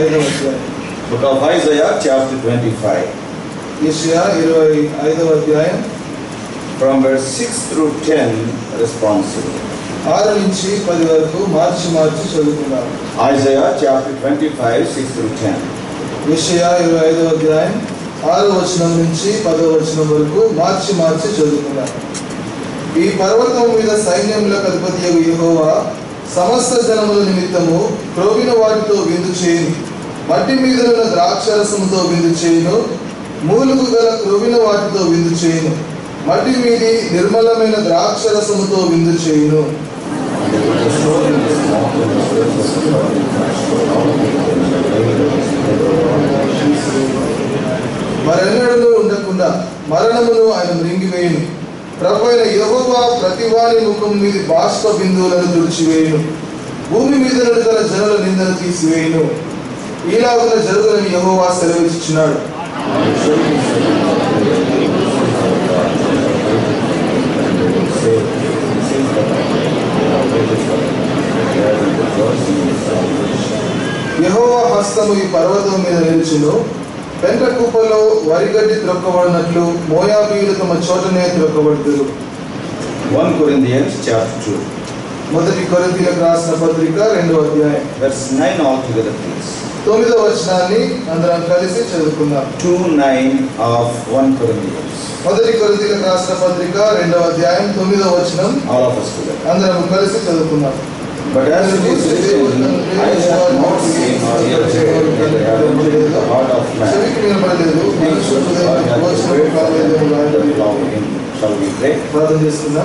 ఐదవ అధ్యాయం Book of Isaiah, chapter 25. యెషయా ఇరవై ఐదవ అధ్యాయం From verse 6 through 10, responsible. ఆరు నుంచి పది వరకు మార్చి మార్చి చదువుకున్నాం Isaiah, chapter 25, 6 through 10. యెషయా ఇరవై ఐదవ అధ్యాయం ఆరో వచనం నుంచి పదో వచనం వరకు మార్చి మార్చి చదువుకున్నాం ఈ పర్వతం మీద సైన్యములకు అధిపతి యెహోవా సమస్త జనముల నిమిత్తము క్రోవిన వాటితో విందు చేయను మట్టి మీద ఉన్న ద్రాక్షరసముతో విందు చేయను మూలుగు గల క్రొవిన వాటితో విందు చేయను మట్టి మీది నిర్మలమైన ద్రాక్షరసముతో విందు చేయను మరెన్నడూ ఉండకుండా మరణమును ఆయన మృంగివేయును ప్రభు అయిన యెహోవా ప్రతివాని ముఖం మీద బాష్ప బిందువులను తుడిచివేయును భూమి మీద నుండి గల జనుల నిందను తీసివేయును ఈలాగున జరుగులని యెహోవా సెలవిచ్చుచున్నాడు యెహోవా హస్తము ఈ పర్వతం మీద నిలిచును పెంట కుప్పలో వరిగడ్డి త్రొక్కబడినట్లు మోయాబీలు తమ చోటనే త్రొక్కబడుతురు 1 Corinthians, chapter 2. మొదటి కొరింథీలకు రాసిన పత్రిక రెండవ అధ్యాయం Verse 9 altogether, please. తొమ్మిదవ వచనాన్ని అందరం కలిసి చదువుకుందాం 2 9 of 1 Corinthians. మొదటి కొరింథీలకు రాసిన పత్రిక రెండవ అధ్యాయం తొమ్మిదవ వచనం All of us together. అందరం కలిసి చదువుకుందాం But as it is written, eyes have not seen or ears heard, neither have entered into the heart of man. చెవికి వినపడలేదు Things which God hath prepared for them that love him. Shall we pray? ప్రార్థన చేసుకుందాం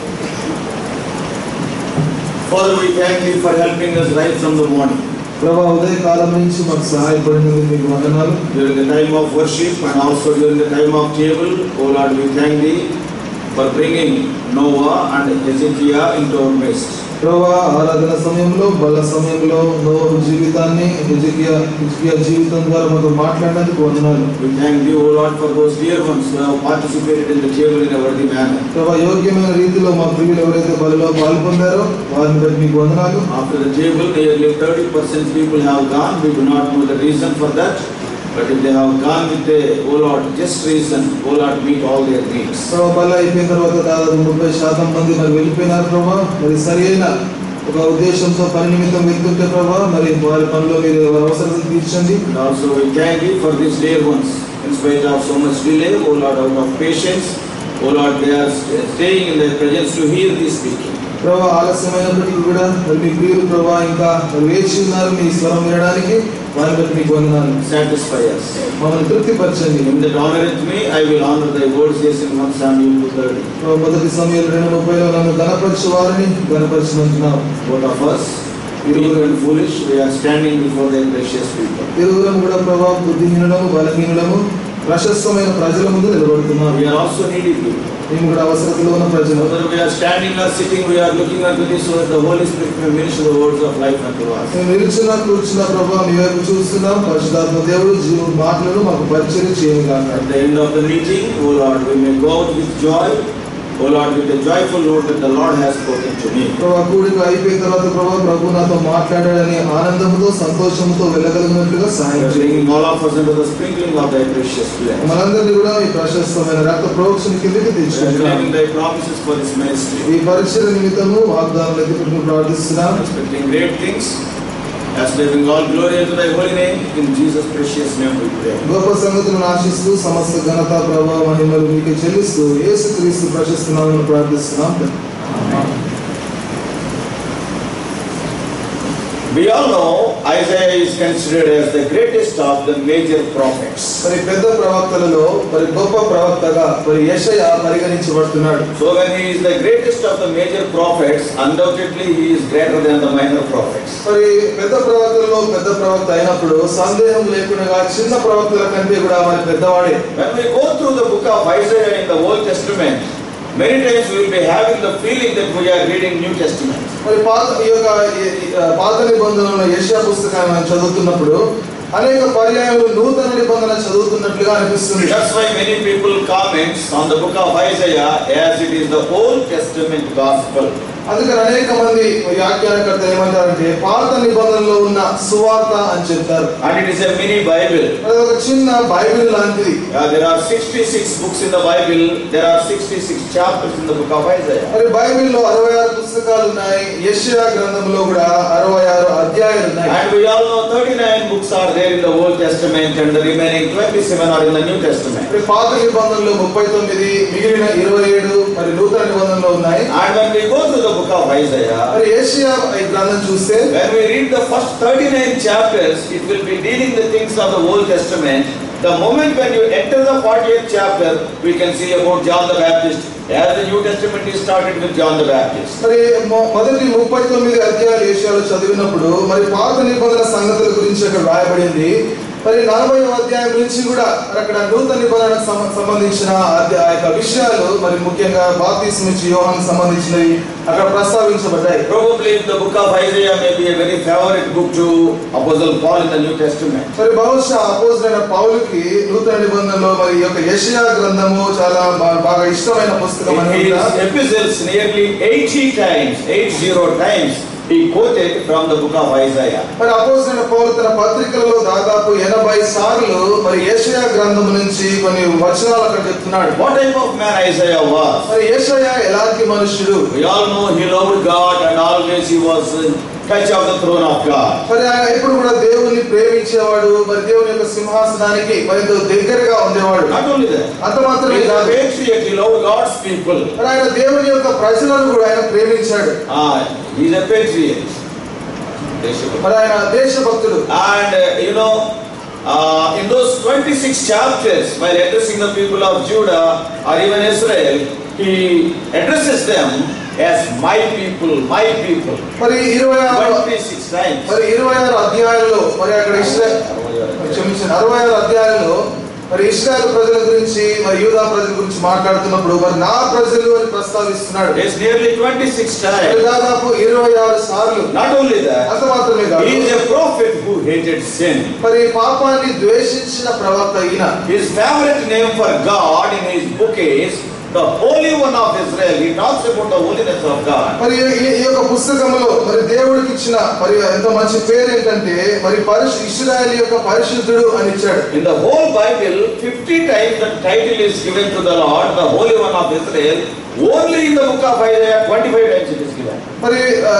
Father, we thank you for helping us right from the morning. ప్రభా ఉదయ కాలం నుంచి మాకు సహాయపడినందుకు మీకు వందనాలు During the time of worship and also during the time of table, O Lord, we thank thee for bringing Noah and Hezekiah into our midst. ప్రభా ఆరాధన సమయంలో బల్ల సమయంలో నోరు జీవితాన్ని హిజికియా హిజికియా జీవితం ద్వారా మాతో మాట్లాడినందుకు వందనాలు We thank thee, O Lord, for those dear ones who have participated in the table in a worthy manner. ప్రభా యోగ్యమైన రీతిలో మా ప్రియులు ఎవరైతే బలిలో పాల్పొందారో వారిని బట్టి మీకు వందనాలు After the table, nearly 30% people have gone. We do not know the reason for that. But if they have gone with a, O Lord, just reason, O Lord, meet all their needs. ప్రభా బల్ల అయిపోయిన తర్వాత దాదాపు ముప్పై శాతం మంది మరి వెళ్ళిపోయినారు ప్రభా మరి సరి అయిన ఒక ఉద్దేశంతో పని నిమిత్తం వెళ్తుంటే ప్రభా మరి వారి పనిలో మీరు వారి అవసరం తీర్చండి And also we thank you for these dear ones. In spite of so much delay, O Lord, out of patience, O Lord, they are st- staying in their presence to hear thee speaking. ప్రభా ఆలస్యమైనప్పటికీ కూడా మరి మీ ప్రియులు ప్రభా ఇంకా మరి వేచి ఉన్నారు మీ స్వరం వినడానికి వారిని బట్టి మీకు వందనాలు Satisfy us. మమ్మల్ని తృప్తిపరచండి In that honoreth me, I will honor thy words, yes, in 1 Samuel 2.30. ప్రభా, మొదటి సమయం రెండు ముప్పైలో నన్ను గణపరచు వారిని గణపరచమంటున్నావు Both of us, weak and foolish, we are standing before thy precious people. ఇరువురం కూడా ప్రభా బుద్ధిహీనులము బలహీనులము ప్రశస్తమైన ప్రజల ముందు నిలబడుతున్నాం We are also needy people. మేము కూడా అవసరతలో ఉన్న ప్రజలు Whether we are standing or sitting, we are looking unto thee so that the Holy Spirit may minister the words of life unto us. మేము నిలుచున్నా కూర్చున్న ప్రభా మీ వైపు చూస్తున్నాం పరిశుధాత్మ దేవుడు జీవ మాటలను మాకు పరిచయం చేయను కాక At the end of the meeting, O Lord, we may go out with joy, O Lord, with a joyful note that the Lord has spoken to me. ప్రభా కూడిక అయిపోయిన తర్వాత ప్రభా ప్రభు నాతో మాట్లాడాడని ఆనందంతో సంతోషంతో వెళ్ళగలిగినట్లుగా సహాయం చేయండి Bringing all of us into the sprinkling of thy precious blood. మనందరినీ కూడా ఈ ప్రశస్తమైన రక్త ప్రోక్షణ కిందకి తెచ్చుకుంటున్నాం Claiming thy promises for this ministry. ఈ పరిచయ నిమిత్తము వాగ్దానాలకి మేము ప్రార్థిస్తున్నాం Expecting great things. As giving all glory unto thy holy name, in Jesus' precious name we pray. గొప్ప సంగతులను ఆశిస్తూ సమస్త ఘనత ప్రభావ మహిమలు మీకు చెల్లిస్తూ యేసు క్రీస్తు ప్రశస్తున్నామని ప్రార్థిస్తున్నాం We all know Isaiah is considered as the greatest of the major prophets. మరి పెద్ద ప్రవక్తలలో మరి గొప్ప ప్రవక్తగా మరి యెషయ పరిగణించబడుతున్నాడు So when he is the greatest of the major prophets, undoubtedly he is greater than the minor prophets. మరి పెద్ద ప్రవక్తలలో పెద్ద ప్రవక్త అయినప్పుడు సందేహం లేకుండా చిన్న ప్రవక్తల కంటే కూడా మరి పెద్దవాడే When we go through the book of Isaiah in the Old Testament, many times we will be having the feeling that we are reading New Testament. మరి పాత ఈ యొక్క ఈ- ఈ, ఆ, పాత నిబంధనలో యెషయా పుస్తకాన్ని మనం చదువుతున్నప్పుడు అనేక పర్యాయాలు నూతన నిబంధన చదువుతున్నట్లుగా అనిపిస్తుంది That's why many people comment on the book of Isaiah as it is the Old Testament gospel. అందుకని అనేక మంది వ్యాఖ్యానకర్త ఏమంటారంటే పాత నిబంధనలో ఉన్న సువార్త అని చెప్తారు And it is a mini Bible. అది ఒక చిన్న బైబిల్ లాంటిది Uh, there are 66 books in the Bible. There are 66 chapters in the book of Isaiah. మరి బైబిల్లో అరవై ఆరు పుస్తకాలు ఉన్నాయి యెషయా గ్రంథంలో కూడా అరవై ఆరు అధ్యాయాలు ఉన్నాయి And we all know 39 books are there in the Old Testament and the remaining 27 are in the New Testament. మరి పాత నిబంధనలో ముప్పై తొమ్మిది మిగిలిన ఇరవై ఏడు మరి నూతన నిబంధనలో ఉన్నాయి And when we go through the book of Isaiah, మరి ఏషియా ఈ గ్రంథం చూస్తే when we read the first 39 chapters, it will be dealing the things of the Old Testament. The moment when you enter the 48th chapter, we can see about John the Baptist. As the New Testament is started with John the Baptist. మరి మొ- మొదటి ముప్పై తొమ్మిది అధ్యాయాలు ఏషియాలో చదివినప్పుడు మరి పాత నిబంధన సంగతుల గురించి అక్కడ రాయబడింది మరి నలభై అధ్యాయం నుంచి కూడా మరి అక్కడ నూతన నిబంధనకు సంబ- సంబంధించిన అధ్య- ఆ యొక్క విషయాలు మరి ముఖ్యంగా బాప్తిస్మ నుంచి యోహానికి సంబంధించినవి అక్కడ ప్రస్తావించబడ్డాయి Probably the book of Isaiah may be a very favorite book to Apostle Paul in the New Testament. మరి బహుశా అపోజిట్ పౌలుకి నూతన నిబంధనలో మరి ఈ యొక్క యెషయా గ్రంథము చాలా బా- బాగా ఇష్టమైన పుస్తకం In అని his కూడా epistles, nearly 80 times, 80 times, he quoted from the book of Isaiah. మరి అపోజిట్ పౌలు తన పత్రికలలో దాదాపు ఎనభై సార్లు మరి యెషయా గ్రంథం నుంచి కొన్ని వచనాలు అక్కడ చెప్తున్నాడు What type of man Isaiah was? మరి యెషయా ఎలాంటి మనుషుడు We all know he loved God and always he was in touch of the throne of God. మరి ఆయన ఎప్పుడు కూడా దేవుని ప్రేమించేవాడు మరి దేవుని యొక్క సింహాసనానికి మరి ఎంతో దగ్గరగా ఉండేవాడు Not only that, అంత he మాత్రమే is a కాదు patriot, he loved God's people. మరి ఆయన దేవుని యొక్క ప్రజలను కూడా ఆయన ప్రేమించాడు Ah, he is a patriot. మరి ఆయన దేశభక్తుడు And uh, you know, uh, in those 26 chapters, while addressing the people of Judah or even Israel, he addresses them as my people, my people. మరి ఇరవై ఆరు 26 times. మరి ఇరవై ఆరు అధ్యాయాల్లో మరి అక్కడ ఇస్రాయల్ క్షమించండి అరవై ఆరు అధ్యాయాల్లో మరి ఇస్రాయల్ ప్రజల గురించి మరి యూదా ప్రజల గురించి మాట్లాడుతున్నప్పుడు మరి నా ప్రజలు అని ప్రస్తావిస్తున్నాడు It's nearly 26 మరి times. దాదాపు ఇరవై ఆరు సార్లు Not only that, అంత మాత్రమే కాదు he is a prophet who hated sin. మరి పాపాన్ని ద్వేషించిన ప్రవక్త ఈయన His favorite name for God in his book is the Holy One of Israel. He talks about the holiness of God. మరి ఈ- ఈ యొక్క పుస్తకంలో మరి దేవుడికి ఇచ్చిన మరి ఎంత మంచి పేరు ఏంటంటే మరి పరిశు ఇస్రాయల్ యొక్క పరిశుద్ధుడు అని ఇచ్చాడు In the whole Bible, 50 times the title is given to the Lord, the Holy One of Israel. Only in the book of Isaiah, 25 times it is given. మరి ఆ,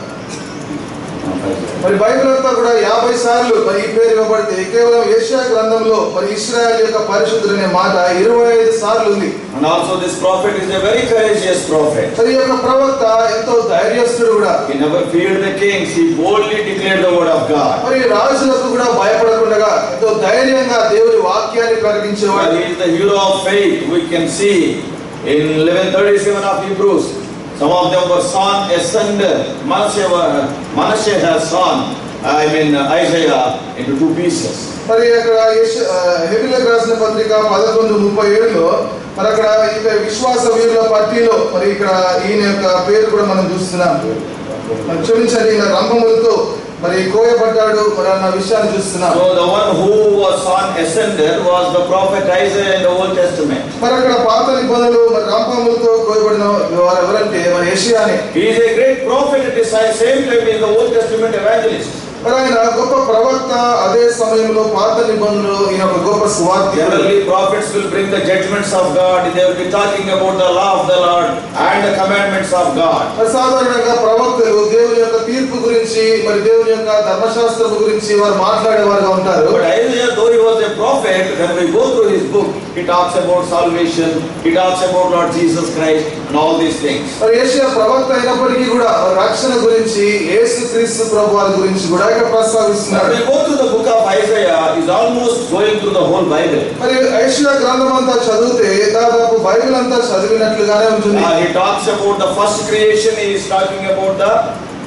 మరి బైబిల్ అంతా కూడా యాభై సార్లు మరి ఈ పేరు ఇవ్వబడితే కేవలం ఏషియా గ్రంథంలో మరి ఇస్రాయల్ యొక్క పరిశుద్ధుడు అనే మాట ఇరవై ఐదు సార్లు ఉంది And also this prophet is a very courageous prophet. మరి ఈ యొక్క ప్రవక్త ఎంతో ధైర్యస్తుడు కూడా He never feared the kings. He boldly declared the word of God. మరి రాజులకు కూడా భయపడకుండా ఎంతో ధైర్యంగా దేవుని వాక్యాన్ని Well, ప్రకటించేవాడు he is the hero of faith. We can see in 1137 of Hebrews. Some of them were sawn asunder. Manasseh, were- Manasseh has sawn, I mean Isaiah, into two pieces. మరి అక్కడ యెష- ఆ, హెబిలకు రాసిన పత్రిక పదకొండు ముప్పై ఏడులో మరి అక్కడ ఇక విశ్వాస వీరుల పట్టిలో మరి ఇక్కడ ఈయన యొక్క పేరు కూడా మనం చూస్తున్నాం మరి క్షమించండి ఈయన రంభములతో మరి కోయబడ్డాడు మరి అన్న విషయాన్ని చూస్తున్నాం So the one who was sawn asunder was the prophet Isaiah in the Old Testament. మరి అక్కడ పాత నిబంధనలు మరి రంభములతో కోయబడిన వారు ఎవరంటే మరి యెషయానే He is a great prophet at the same time he is the Old Testament evangelist. మరి ఆయన గొప్ప ప్రవక్త అదే సమయంలో పాత నిబంధనలు ఈయన ఒక గొప్ప స్వార్థి Generally, prophets will bring the judgments of God. They will be talking about the law of the Lord and the commandments of God. మరి సాధారణంగా ప్రవక్తలు దేవుని యొక్క తీర్పు గురించి మరి దేవుని యొక్క ధర్మశాస్త్రం గురించి వారు మాట్లాడేవారుగా ఉంటారు But Isaiah, though he was a prophet, when we go through his book, he talks about salvation, he talks about Lord Jesus Christ, and all these things. మరి ఏషియా ప్రవక్త అయినప్పటికీ కూడా మరి రక్షణ గురించి యేసు క్రీస్తు ప్రభు వారి గురించి కూడా ఇక్కడ When ప్రస్తావిస్తున్నాడు we go through the book of Isaiah, he's almost going through the whole Bible. మరి ఏషియా గ్రంథం అంతా చదివితే దాదాపు బైబిల్ అంతా చదివినట్లుగానే ఉంటుంది Uh, he talks about the first creation, he is talking about the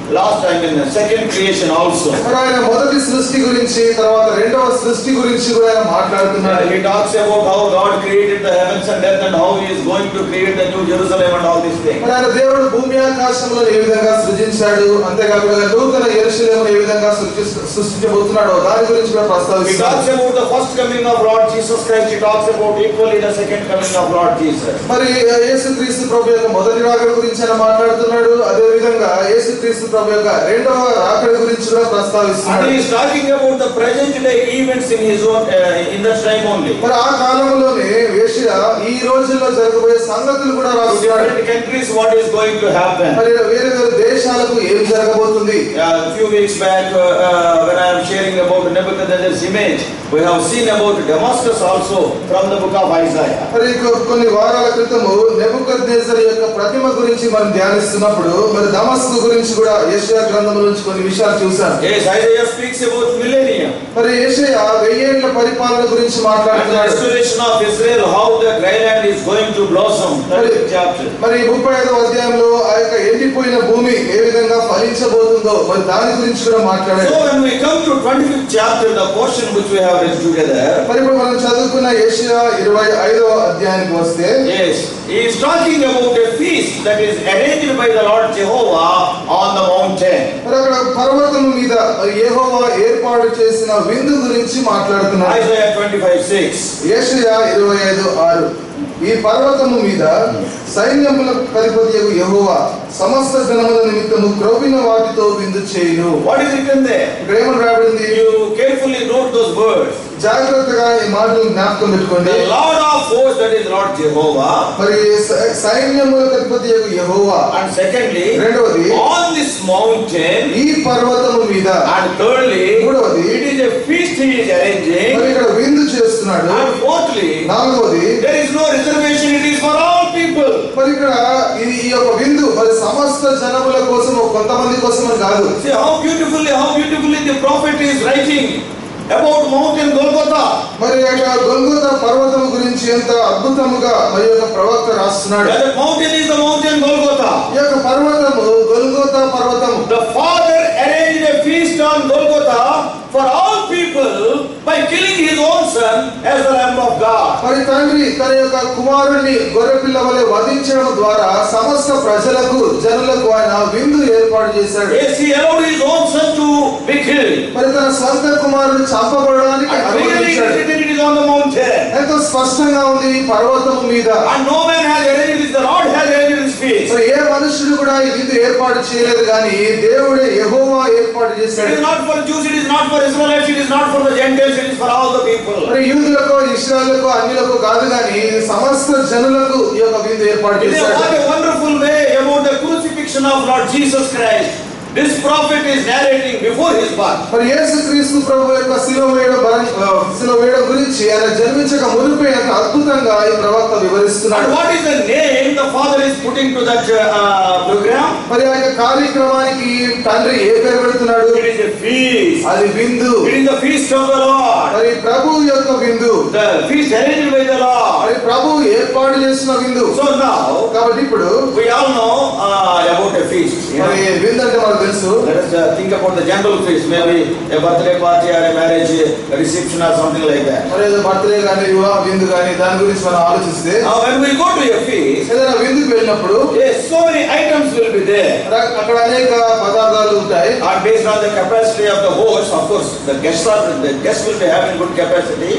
last time in the second creation also. మరి ఆయన మొదటి సృష్టి గురించి తర్వాత రెండవ సృష్టి గురించి కూడా ఆయన మాట్లాడుతున్నాడు Uh, he talks about how God created the heavens and earth and how he is going to create the new Jerusalem and all these things. మరి ఆయన దేవుడు భూమి ఆకాశంలో ఏ విధంగా సృజించాడు అంతేకాకుండా నూతన ఎరుశలేమును ఏ విధంగా సృష్టి- సృష్టించబోతున్నాడో దాని గురించి కూడా He ప్రస్తావిస్తాడు talks about the first coming of Lord Jesus Christ. He talks about equally the second coming of Lord Jesus. మరి యేసుక్రీస్తు ప్రభు యొక్క మొదటి రాకడ గురించి ఆయన మాట్లాడుతున్నాడు అదే విధంగా యేసుక్రీస్తు ప్రభు యొక్క రెండవ రాకడ గురించి కూడా And ప్రస్తావిస్తున్నాడు he is talking about the present day events in his own, uh, in that time only. మరి ఆ కాలంలోనే వేషియా ఈ రోజుల్లో జరగబోయే సంగతులు కూడా To రాస్తున్నాడు different countries, what is going to happen? మరి వేరే వేరే దేశాలకు ఏం జరగబోతుంది A few weeks back, uh, uh, when I am sharing about Nebuchadnezzar's image, we have seen about Damascus also from the book of Isaiah. మరి కొ- కొన్ని వారాల క్రితము నెబుకద్నేజర్ యొక్క ప్రతిమ గురించి మనం ధ్యానిస్తున్నప్పుడు మరి దమస్కు గురించి కూడా ఏషియా గ్రంథం నుంచి కొన్ని విషయాలు చూశాను Yes, Isaiah speaks about millennium మరి ఏషియా వెయ్యేళ్ల పరిపాలన గురించి and the మాట్లాడుతున్నాడు restoration of Israel, how the dry land is going to blossom. That is the chapter. మరి ముప్పై ఐదవ అధ్యాయంలో ఆ యొక్క ఎండిపోయిన భూమి ఏ విధంగా ఫలించబోతుందో మరి దాని గురించి కూడా మాట్లాడాడు So when we come to 25th chapter, the portion which we have read together, మరి ఇప్పుడు మనం చదువుకున్న ఏషియా ఇరవై ఐదవ అధ్యాయానికి వస్తే yes, he is talking about a feast that is arranged by the Lord Jehovah on the mountain. మరి అక్కడ పర్వతం మీద మరి యెహోవా ఏర్పాటు చేసిన విందు గురించి మాట్లాడుతున్నాడు Isaiah 25 6. ఏషియా ఇరవై ఐదు ఆరు ఈ పర్వతము మీద సైన్యముల అధిపతి యెహోవా సమస్త జనముల నిమిత్తము క్రొవ్విన వాటితో విందు చేయును What is written there? ఇక్కడ ఏమని రాబడింది You carefully note those words. జాగ్రత్తగా ఈ మాటలు జ్ఞాపకం పెట్టుకోండి The Lord of hosts, that is Lord Jehovah. మరి సై- సైన్యముల అధిపతి యెహోవా And secondly, రెండవది on this mountain. ఈ పర్వతము మీద And thirdly, మూడవది it is a feast he is arranging. మరి ఇక్కడ విందు చేస్తున్నాడు And fourthly, నాలుగవది there is no reservation, it is for all people. మరి ఇక్కడ ఇది ఈ యొక్క విందు మరి సమస్త జనముల కోసం కొంతమంది కోసం అని కాదు See how beautifully, how beautifully the prophet is writing about mountain Golgotha. మరి యొక్క గొల్గొత పర్వతం గురించి ఎంత అద్భుతముగా మరి యొక్క ప్రవక్త రాస్తున్నాడు That the mountain is the mountain Golgotha. ఈ యొక్క పర్వతము గొల్గొత పర్వతము The Father arranged a feast on Golgotha for all people by killing his own son as the Lamb of God. మరి తండ్రి తన యొక్క కుమారుణ్ణి గొర్రెపిల్ల వలె వధించడం ద్వారా సమస్త ప్రజలకు జనులకు ఆయన విందు ఏర్పాటు చేశాడు Yes, he allowed his own son to be killed. మరి తన స్వంత కుమారుడు చంపబడడానికి And clearly it is అనుమతించాడు written it is on the mountain. ఎంతో స్పష్టంగా ఉంది ఈ పర్వతము మీద And no man has arranged this, the Lord has arranged this feast. మరి ఏ మనుషుడు కూడా ఈ విందు ఏర్పాటు చేయలేదు కానీ దేవుడే యెహోవా ఏర్పాటు It చేశాడు is not for Jews, it is not for Israelites, it is not for the Gentiles, it is for all the people. మరి యూదులకు ఇస్రాయలకు అన్యులకు కాదు కానీ సమస్త జనులకు ఈ యొక్క విందు ఏర్పాటు It is చేశాడు what a wonderful way about the crucifixion of Lord Jesus Christ. This prophet is narrating before his birth. మరి యేసుక్రీస్తు ప్రభు యొక్క శిలువ వేయడం బలం- ఆ, శిలువ వేయడం గురించి ఆయన జన్మించక మునిపే ఎంత అద్భుతంగా ఈ ప్రవక్త And వివరిస్తున్నాడు what is the name the father is putting to that uh, program? మరి ఆ యొక్క కార్యక్రమానికి తండ్రి ఏ పేరు పెడుతున్నాడు It is a feast. అది విందు It is the feast of the Lord. మరి ప్రభు యొక్క విందు The feast arranged by the Lord. మరి ప్రభు ఏర్పాటు చేసిన విందు So now, కాబట్టి ఇప్పుడు we all know uh, about a feast. you మరి know. విందు అంటే మనకు తెలుసు Let us uh, think about the general feast, maybe a birthday party or a marriage uh, reception or something like that. మరి ఏదో birthday కానీ వివాహ విందు కానీ దాని గురించి మనం ఆలోచిస్తే Now, when we go to a feast, ఏదైనా విందుకు వెళ్ళినప్పుడు yes, so many items will be there. అక్కడ- అక్కడ అనేక పదార్థాలు ఉంటాయి And based on the capacity of the host, of course, the guests are the guests will be having good capacity.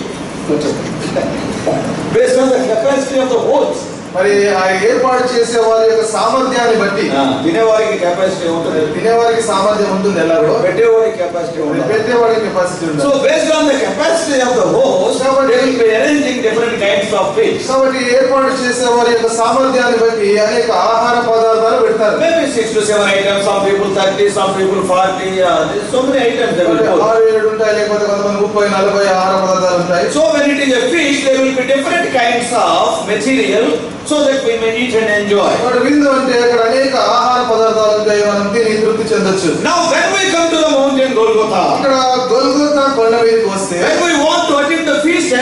Based on the capacity of the host, మరి ఆ ఏర్పాటు చేసే వారి యొక్క సామర్థ్యాన్ని బట్టి తినేవారికి కెపాసిటీ ఉంటుంది తినేవారికి సామర్థ్యం ఉంటుంది ఎలాగో పెట్టేవారికి కెపాసిటీ ఉంటుంది పెట్టేవాడికి కెపాసిటీ So ఉంటుంది based on the capacity of the host, they will be arranging different kinds of fish. కాబట్టి ఏర్పాటు చేసే వారి యొక్క సామర్థ్యాన్ని బట్టి అనేక ఆహార పదార్థాలు పెడతారు Maybe six to seven items, some people thirty, some people forty, uh, there's so many items they will కాబట్టి put. ఆరు ఏడు ఉంటాయి లేకపోతే కొంతమంది ముప్పై నలభై ఆహార పదార్థాలు ఉంటాయి So when it is a fish, there will be different kinds of material so that we may eat and enjoy. కాబట్టి విందు అంటే అక్కడ అనేక ఆహార పదార్థాలు ఉంటాయి మనం తిని తృప్తి చెందొచ్చు Now when we come to the mountain Golgotha, ఇక్కడ గొల్గొతా కొండ మీదకి వస్తే when we want to attend the feast arranged by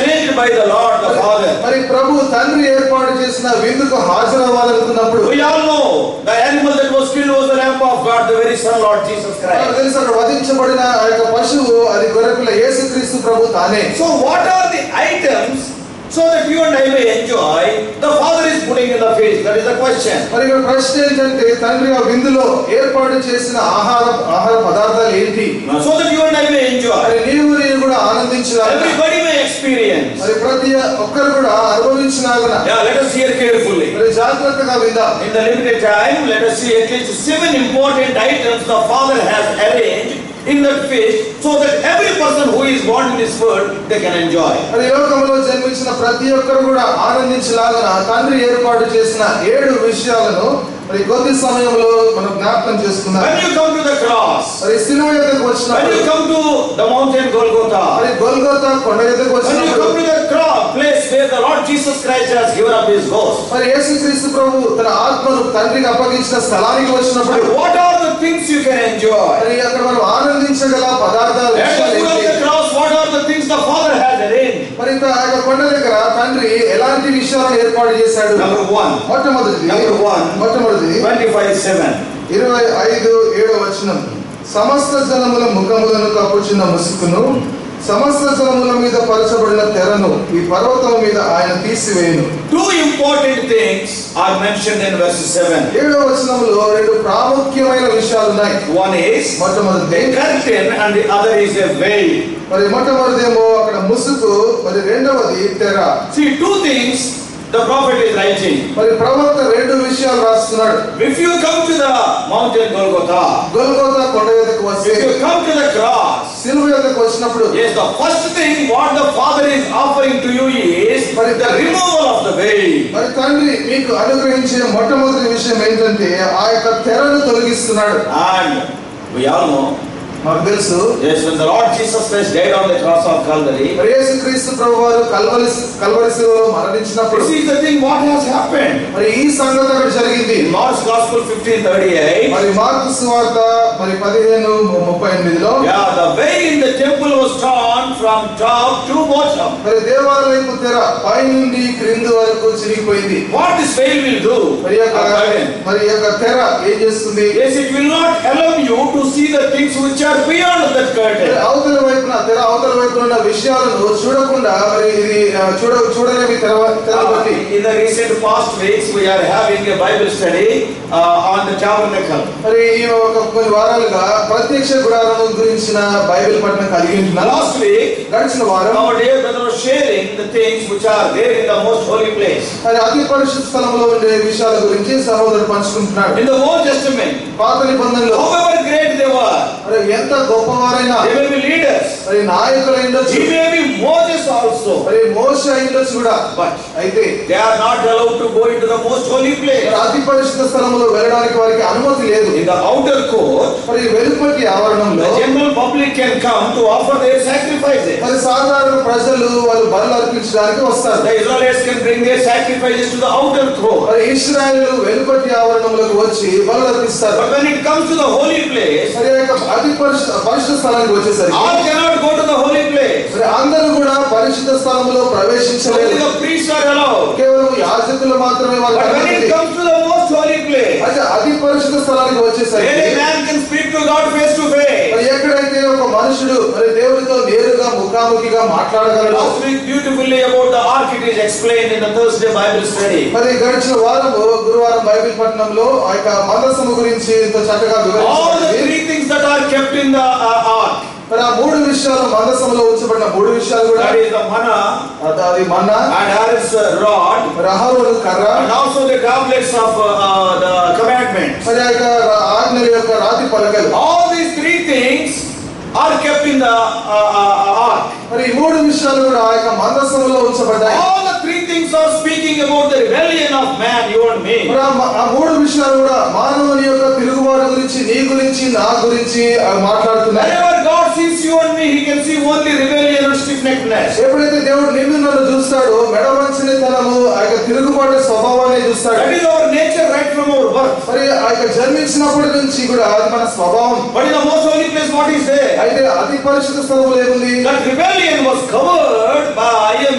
by the Lord the Father. మరి ప్రభు తండ్రి ఏర్పాటు చేసిన విందుకు హాజరవ్వాలనుకున్నప్పుడు We all know the animal that was killed was the Lamb of God, the very Son, Lord Jesus మనకు Christ. తెలుసు అక్కడ వధించబడిన ఆ యొక్క పశువు అది గొర్రెపిల్ల యేసుక్రీస్తు ప్రభు తానే So, what are the items so that you and I may enjoy? The Father is putting in the feast. That is the question. మరి ఇక్కడ ప్రశ్న ఏంటంటే తండ్రి ఆ విందులో ఏర్పాటు చేసిన ఆహార ఆహార పదార్థాలు ఏంటి So that you and I may enjoy. మరి నీవు నేను కూడా ఆనందించలాగా Everybody may experience. మరి ప్రతి ఒక్కరు కూడా అనుభవించినాగన Yeah, let us hear carefully. మరి జాగ్రత్తగా విందాం In the limited time, let us see at least seven important items the Father has arranged in that feast so that every person who is born in this world they can enjoy. మరి ఈ లోకంలో జన్మించిన ప్రతి ఒక్కరు కూడా ఆనందించలాగన తండ్రి ఏర్పాటు చేసిన ఏడు విషయాలను మరి కొద్ది సమయంలో మనం జ్ఞాపకం చేసుకుందాం When you come to the cross, మరి సిలువ ఎద్దకు when వచ్చినప్పుడు you come to the mountain Golgotha, మరి గొల్గొతా కొండ ఎద్దకు when you వచ్చినప్పుడు come to the cross, place where the Lord Jesus Christ has given up his ghost, మరి యేసుక్రీస్తు ప్రభు తన ఆత్మను తండ్రికి అప్పగించిన స్థలానికి వచ్చినప్పుడు and what are the things you can enjoy? మరి అక్కడ మనం ఆనందించగల పదార్థాలు At the విషయాలు foot of ఏంటి? the cross, what are the things the Father has arranged? మరి ఇంత ఆ యొక్క కొండ దగ్గర తండ్రి ఎలాంటి విషయాలను ఏర్పాటు చేశాడు Number one, మొట్టమొదటిది Number one. మొట్టమొదటిది 25 7. ఇరవై ఐదు ఏడో వచనం సమస్త జనముల ముఖములను కప్పుచున్న ముసుకును సమస్త జనముల మీద పరచబడిన తెరను ఈ పర్వతం మీద ఆయన తీసివేయను Two important things are mentioned in verse 7. ఏడో వచనంలో రెండు ప్రాముఖ్యమైన విషయాలు ఉన్నాయి One is మొట్టమొదటి a curtain and the other is a veil. మరి మొట్టమొదటిదేమో అక్కడ ముసుగు మరి రెండవది తెర See, two things the prophet is writing. మరి ప్రవక్త రెండు విషయాలు రాస్తున్నాడు If you come to the mountain Golgotha, Golgotha కొండ మీదకు వస్తే if you come to the cross, సిలువ మీదకు వచ్చినప్పుడు yes, the first thing what the Father is offering to you is the removal of the veil. మరి తండ్రి మీకు అనుగ్రహించే మొట్టమొదటి విషయం ఏంటంటే ఆ యొక్క తెరను తొలగిస్తున్నాడు And we all know, మాకు తెలుసు yes, when the Lord Jesus Christ died on the cross of Calvary, మరి యేసుక్రీస్తు ప్రభు వారు కల్వరి కల్వరి శిలువలో మరణించినప్పుడు this is the thing what has happened. మరి ఈ సంగతి అక్కడ జరిగింది In Mark's Gospel 1538, మరి మార్కు సువార్త మరి పదిహేను ముప్పై ఎనిమిదిలో yeah, the veil in the temple was torn from top to bottom. మరి దేవాలయపు తెర పైనుండి క్రింది వరకు చిరిగిపోయింది What this veil will do? మరి యొక్క a curtain. మరి ఈ యొక్క తెర ఏం చేస్తుంది Yes, it will not allow you to see the things which are beyond that మరి curtain. అవతల వైపున తెర అవతల వైపున ఉన్న విషయాలను చూడకుండా మరి ఇది ఆ, చూడ చూడలేమి తెర తెర Uh, బట్టి in the recent past weeks, we are having a Bible study uh, on the tabernacle. మరి ఈ ఒక కొన్ని వారాలుగా ప్రత్యక్ష గుడారం గురించిన బైబిల్ పఠనం కలిగి ఉంటున్నాం Last week, గడిచిన వారం our dear brother was sharing the things which are there in the most holy place. మరి అతి పరిశుద్ధ స్థలంలో ఉండే విషయాల గురించి సహోదరుడు పంచుకుంటున్నాడు In the Old Testament, పాత నిబంధనలో however great they were, మరి ఎంత గొప్పవారైనా they may be leaders. మరి నాయకులు ఉండొచ్చు He may be Moses also, మరి మోస ఉండొచ్చు కూడా but అయితే they are not allowed to go into the most holy place. మరి అతి పరిశుద్ధ స్థలంలో వెళ్ళడానికి వారికి అనుమతి లేదు In the outer court, మరి వెలుపటి ఆవరణంలో the general public can come to offer their sacrifices. మరి సాధారణ ప్రజలు వాళ్ళు బలు అర్పించడానికి వస్తారు The Israelites can bring their sacrifices to the outer court. మరి ఇస్రాయల్ వెలుపటి ఆవరణంలోకి వచ్చి బలు అర్పిస్తారు But when it comes to the holy place, మరి ఆ యొక్క అతి పరిశుద్ధ పరిశుద్ధ స్థలానికి వచ్చేసరికి all cannot go to the holy place. మరి అందరూ కూడా పరిశుద్ధ స్థలంలో Only ప్రవేశించలేదు the priests are allowed. కేవలం యాజకులు మాత్రమే వాళ్ళకి But when it అనుమతి. comes to the most holy place, అయితే అతి పరిశుద్ధ స్థలానికి where వచ్చేసరికి a man can speak to God face to face. మరి ఎక్కడైతే ఒక మనుషుడు మరి దేవుడితో నేరుగా ముఖాముఖిగా మాట్లాడగలడు Last week, beautifully about the ark, it is explained in the Thursday Bible study. మరి గడిచిన వారము గురువారం బైబిల్ పట్టణంలో ఆ యొక్క మందసము గురించి ఎంతో చక్కగా All the వివరించబడింది three things that are kept in the uh, ark, మరి ఆ మూడు విషయాలు మందసములో ఉంచబడిన మూడు విషయాలు కూడా that is the manna అది- అది మన్న and Aaron's uh, rod, మరి అహరోను కర్ర and also the tablets of uh, uh, the commandments. మరి ఆ యొక్క ఆజ్ఞల యొక్క రాతి పలకలు All these three things are kept in the uh, uh, ark. మరి ఈ మూడు విషయాలు కూడా ఆ యొక్క మందసములో ఉంచబడ్డాయి All the three things are speaking about the rebellion of man, you and me. మరి ఆ మ- ఆ మూడు విషయాలు కూడా మానవుని యొక్క తిరుగుబాటు గురించి నీ గురించి నా గురించి ఆ మాట్లాడుతున్నాయి Whenever God sees you and me, He can see only rebellion and stiff-neckedness. ఎప్పుడైతే దేవుడు నిన్ను నన్ను చూస్తాడో మెడవంచని తనము ఆ యొక్క తిరుగుబాటు స్వభావాన్ని చూస్తాడు That is our nature right from our birth. మరి ఆ యొక్క జన్మించినప్పటి నుంచి కూడా అది మన స్వభావం But in the most holy place, what is there? అయితే అతి పరిశుద్ధ స్థలంలో ఏముంది That rebellion was covered by a mercy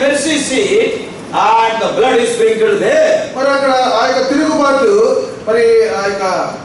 seat and the blood is sprinkled there. మరి అక్కడ ఆ యొక్క తిరుగుబాటు మరి ఆ యొక్క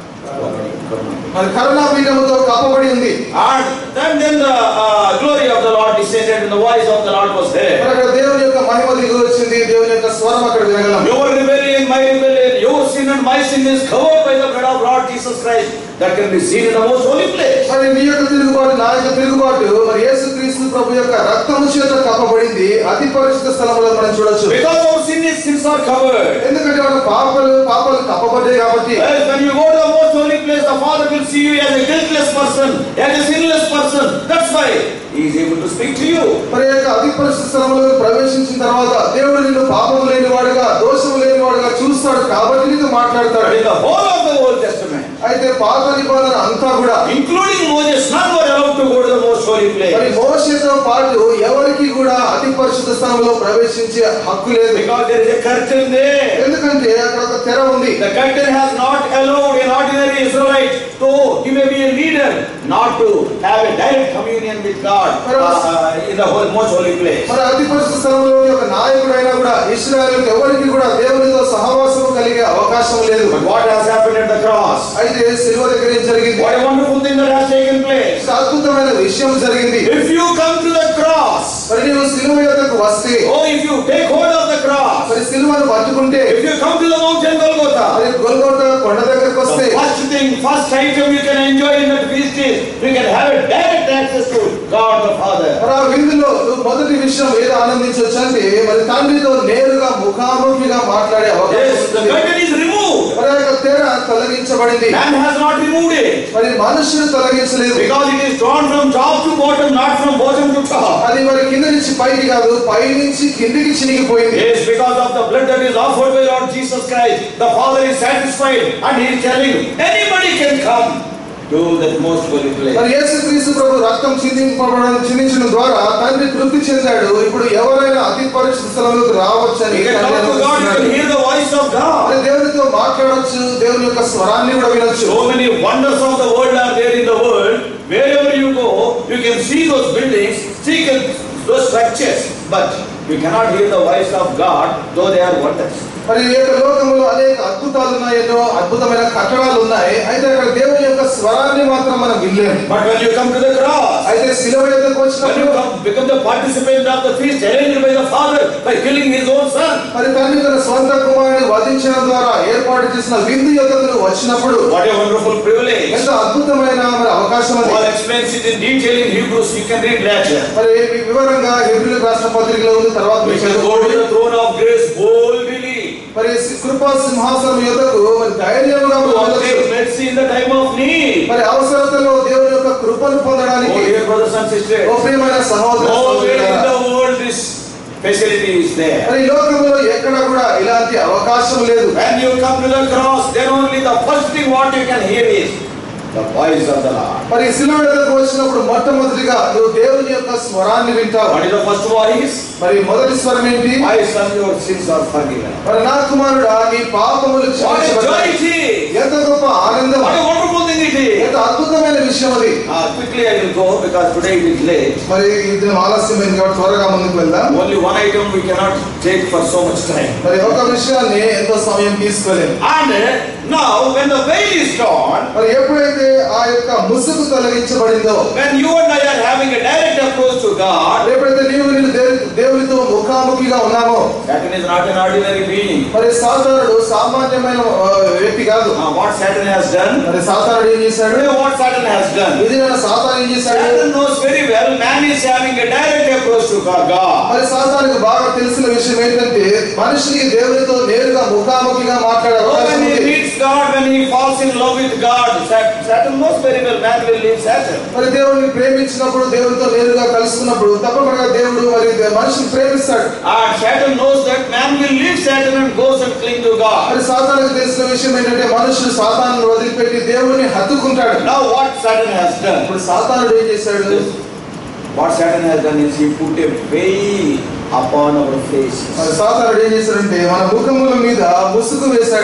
మరి కరుణా పీఠముతో కప్పబడి ఉంది And then, then the uh, glory of the Lord descended and the voice of the Lord was మరి there. అక్కడ దేవుని యొక్క మహిమ దిగి వచ్చింది దేవుని యొక్క స్వరం అక్కడ వినగలం Your rebellion, my rebellion, your sin and my sin is covered by the blood of Lord Jesus Christ that can be seen in the most holy place. మరి నీ యొక్క తిరుగుబాటు నా యొక్క తిరుగుబాటు మరి యేసుక్రీస్తు ప్రభు యొక్క రక్తము చేత కప్పబడింది అతి పరిశుద్ధ స్థలంలో మనం చూడొచ్చు Because our sin is sins are covered. ఎందుకంటే మన పాపాలు పాపాలు కప్పబడ్డాయి కాబట్టి Well, when you go to the most holy place, the Father will see you as a guiltless person, as a sinless person. That's why He is able to speak to you. మరి యొక్క అతి పరిశుద్ధ స్థలంలో ప్రవేశించిన తర్వాత దేవుడు నిన్ను పాపము లేనివాడుగా దోషము లేనివాడుగా చూస్తాడు కాబట్టి నీతో But మాట్లాడతాడు in the whole of the Old Testament, అయితే పాత నిబంధన అంతా కూడా including Moses, none were allowed to go to the most holy మరి place. మోషతో పాటు ఎవరికి కూడా అతి పరిశుద్ధ స్థలంలో ప్రవేశించే హక్కు లేదు Because there is a curtain there. ఎందుకంటే అక్కడ ఒక తెర ఉంది The curtain has not allowed an ordinary Israelite, though he may be a leader, not to have a direct communion with God uh, uh, in the whole, most holy place. మరి అతి పరిశుద్ధ స్థలంలో ఒక నాయకుడైనా కూడా ఇస్రాయల్ ఎవరికి కూడా దేవునితో సహవాసం కలిగే అవకాశం లేదు But what has happened at the cross? అయితే సిల్వ దగ్గర ఏం జరిగింది What a wonderful thing that has taken place. ఒక అద్భుతమైన విషయం జరిగింది If you come to the cross, మరి నీవు సిలువ యొద్దకు వస్తే or if you take hold of the cross, మరి సిలువను పట్టుకుంటే if you come to the mountain Golgotha, మరి గొల్గొట్ట కొండ దగ్గరకు వస్తే the first thing, first item you can enjoy in that feast is you can have a direct access to God the Father. మరి ఆ విందులో నువ్వు మొదటి విషయం ఏదో ఆనందించవచ్చు అంటే మరి తండ్రితో నేరుగా ముఖాముఖిగా మాట్లాడే అవకాశం Yes, the ఉంటుంది. curtain is removed. మరి ఆ యొక్క తెర తొలగించబడింది Man has not removed it. మరి మనుషులు తొలగించలేదు Because it is drawn from top to bottom, not from bottom to top. అది మరి కింద నుంచి పైకి కాదు పై నుంచి కిందికి చినిగిపోయింది Yes, because of the blood that is offered by Lord Jesus Christ, the Father is satisfied and He is telling anybody can come to that most holy place. మరి యేసుక్రీస్తు ప్రభు రక్తం చిందింపబడడం చిందించడం ద్వారా తండ్రి తృప్తి చెందాడు ఇప్పుడు ఎవరైనా అతి పరిశుద్ధ స్థలంలోకి రావచ్చని You can తండ్రి talk to God, you అనుమతిస్తున్నాడు. can hear the voice of God. మరి దేవునితో మాట్లాడొచ్చు దేవుని యొక్క స్వరాన్ని కూడా వినొచ్చు So many wonders of the world are there in the world. Wherever you go, you can see those buildings, see those structures, but you cannot hear the voice of God, though they are wonders. మరి ఈ యొక్క లోకంలో అనేక అద్భుతాలు ఉన్నాయి ఎన్నో అద్భుతమైన కట్టడాలు ఉన్నాయి అయితే అక్కడ దేవుని యొక్క స్వరాన్ని మాత్రం మనం వినలేము But when you come to the cross, అయితే శిలువ యొద్దకు when వచ్చినప్పుడు you come, become the participant of the feast arranged by the Father by killing His own Son, మరి తండ్రి తన స్వంత కుమారుని వధించడం ద్వారా ఏర్పాటు చేసిన విందు యొక్కకు నువ్వు వచ్చినప్పుడు what a wonderful privilege. ఎంత అద్భుతమైన మరి అవకాశం అది Paul explains it in detail in Hebrews, you can read later. మరి వి- వివరంగా హెబ్రిల్ రాష్ట్ర పత్రికలో ఉంది తర్వాత We మీరు can go to చదువుకోండి. the throne of grace boldly, మరి సి- కృపా సింహాసనం యొద్దకు మరి ధైర్యంగా to మనం obtain వెళ్ళొచ్చు. mercy in the time of need. మరి అవసరతలో దేవుని యొక్క కృపను Oh, పొందడానికి dear brothers and sisters, ఓ ప్రియమైన సహోదర nowhere in సహోదరులారా, the world this facility is there. మరి ఈ లోకంలో ఎక్కడ కూడా ఇలాంటి అవకాశం లేదు When you come to the cross, then only the first thing what you can hear is the voice of the Lord. మరి శిలువ యొద్దకు వచ్చినప్పుడు మొట్టమొదటిగా నువ్వు దేవుని యొక్క స్వరాన్ని వింటావు What is the first voice? మరి మొదటి స్వరం ఏంటి My son, your sins are forgiven. మరి నా కుమారుడా నీ పాపములు What a joy క్షమించబడ్డాయి it is! ఎంత గొప్ప ఆనందం What a wonderful thing it is! ఎంత అద్భుతమైన విషయం అది Uh, quickly I will go because today it is late. మరి ఇది ఆలస్యమైంది కాబట్టి త్వరగా ముందుకు వెళ్దాం Only one item we cannot take for so much time. మరి ఒక విషయాన్ని ఎంతో సమయం తీసుకోలేదు And uh, now, when the veil is torn, మరి ఎప్పుడైతే ఆ యొక్క ముసుగు తొలగించబడిందో when you and I are having a direct approach to God, మరి ఎప్పుడైతే నీవు నేను దేవు- దేవునితో ముఖాముఖిగా ఉన్నామో Satan is not an ordinary being. మరి సాతానుడు సామాన్యమైన ఆ, వ్యక్తి కాదు Uh, what Satan has done, మరి సాతానుడు ఏం చేశాడు you know what Satan has done. ఇది నా సాతాను ఏం చేశాడు Satan knows very well man is having a direct approach to God. మరి సాతానికి బాగా తెలిసిన విషయం ఏంటంటే మనిషికి దేవునితో నేరుగా ముఖాముఖిగా మాట్లాడే So అవకాశం when he ఉంది meets God, when he falls in love with God, Sat- Satan knows very well man will leave Satan. మరి దేవుడిని ప్రేమించినప్పుడు దేవునితో నేరుగా కలుసుకున్నప్పుడు తప్పకుండా దేవుడు మరి దే- మనిషిని ప్రేమిస్తాడు And Satan knows that man will leave Satan and goes and cling to God. మరి సాతానికి తెలిసిన విషయం ఏంటంటే మనుషులు సాతాను వదిలిపెట్టి దేవుడిని హత్తుకుంటాడు Now what Satan has done? ఇప్పుడు సాతానుడు ఏం చేశాడు What Satan has done is he put a veil upon our faces. మరి సాతానుడు ఏం చేశాడంటే మన ముఖముల మీద ముసుగు వేశాడు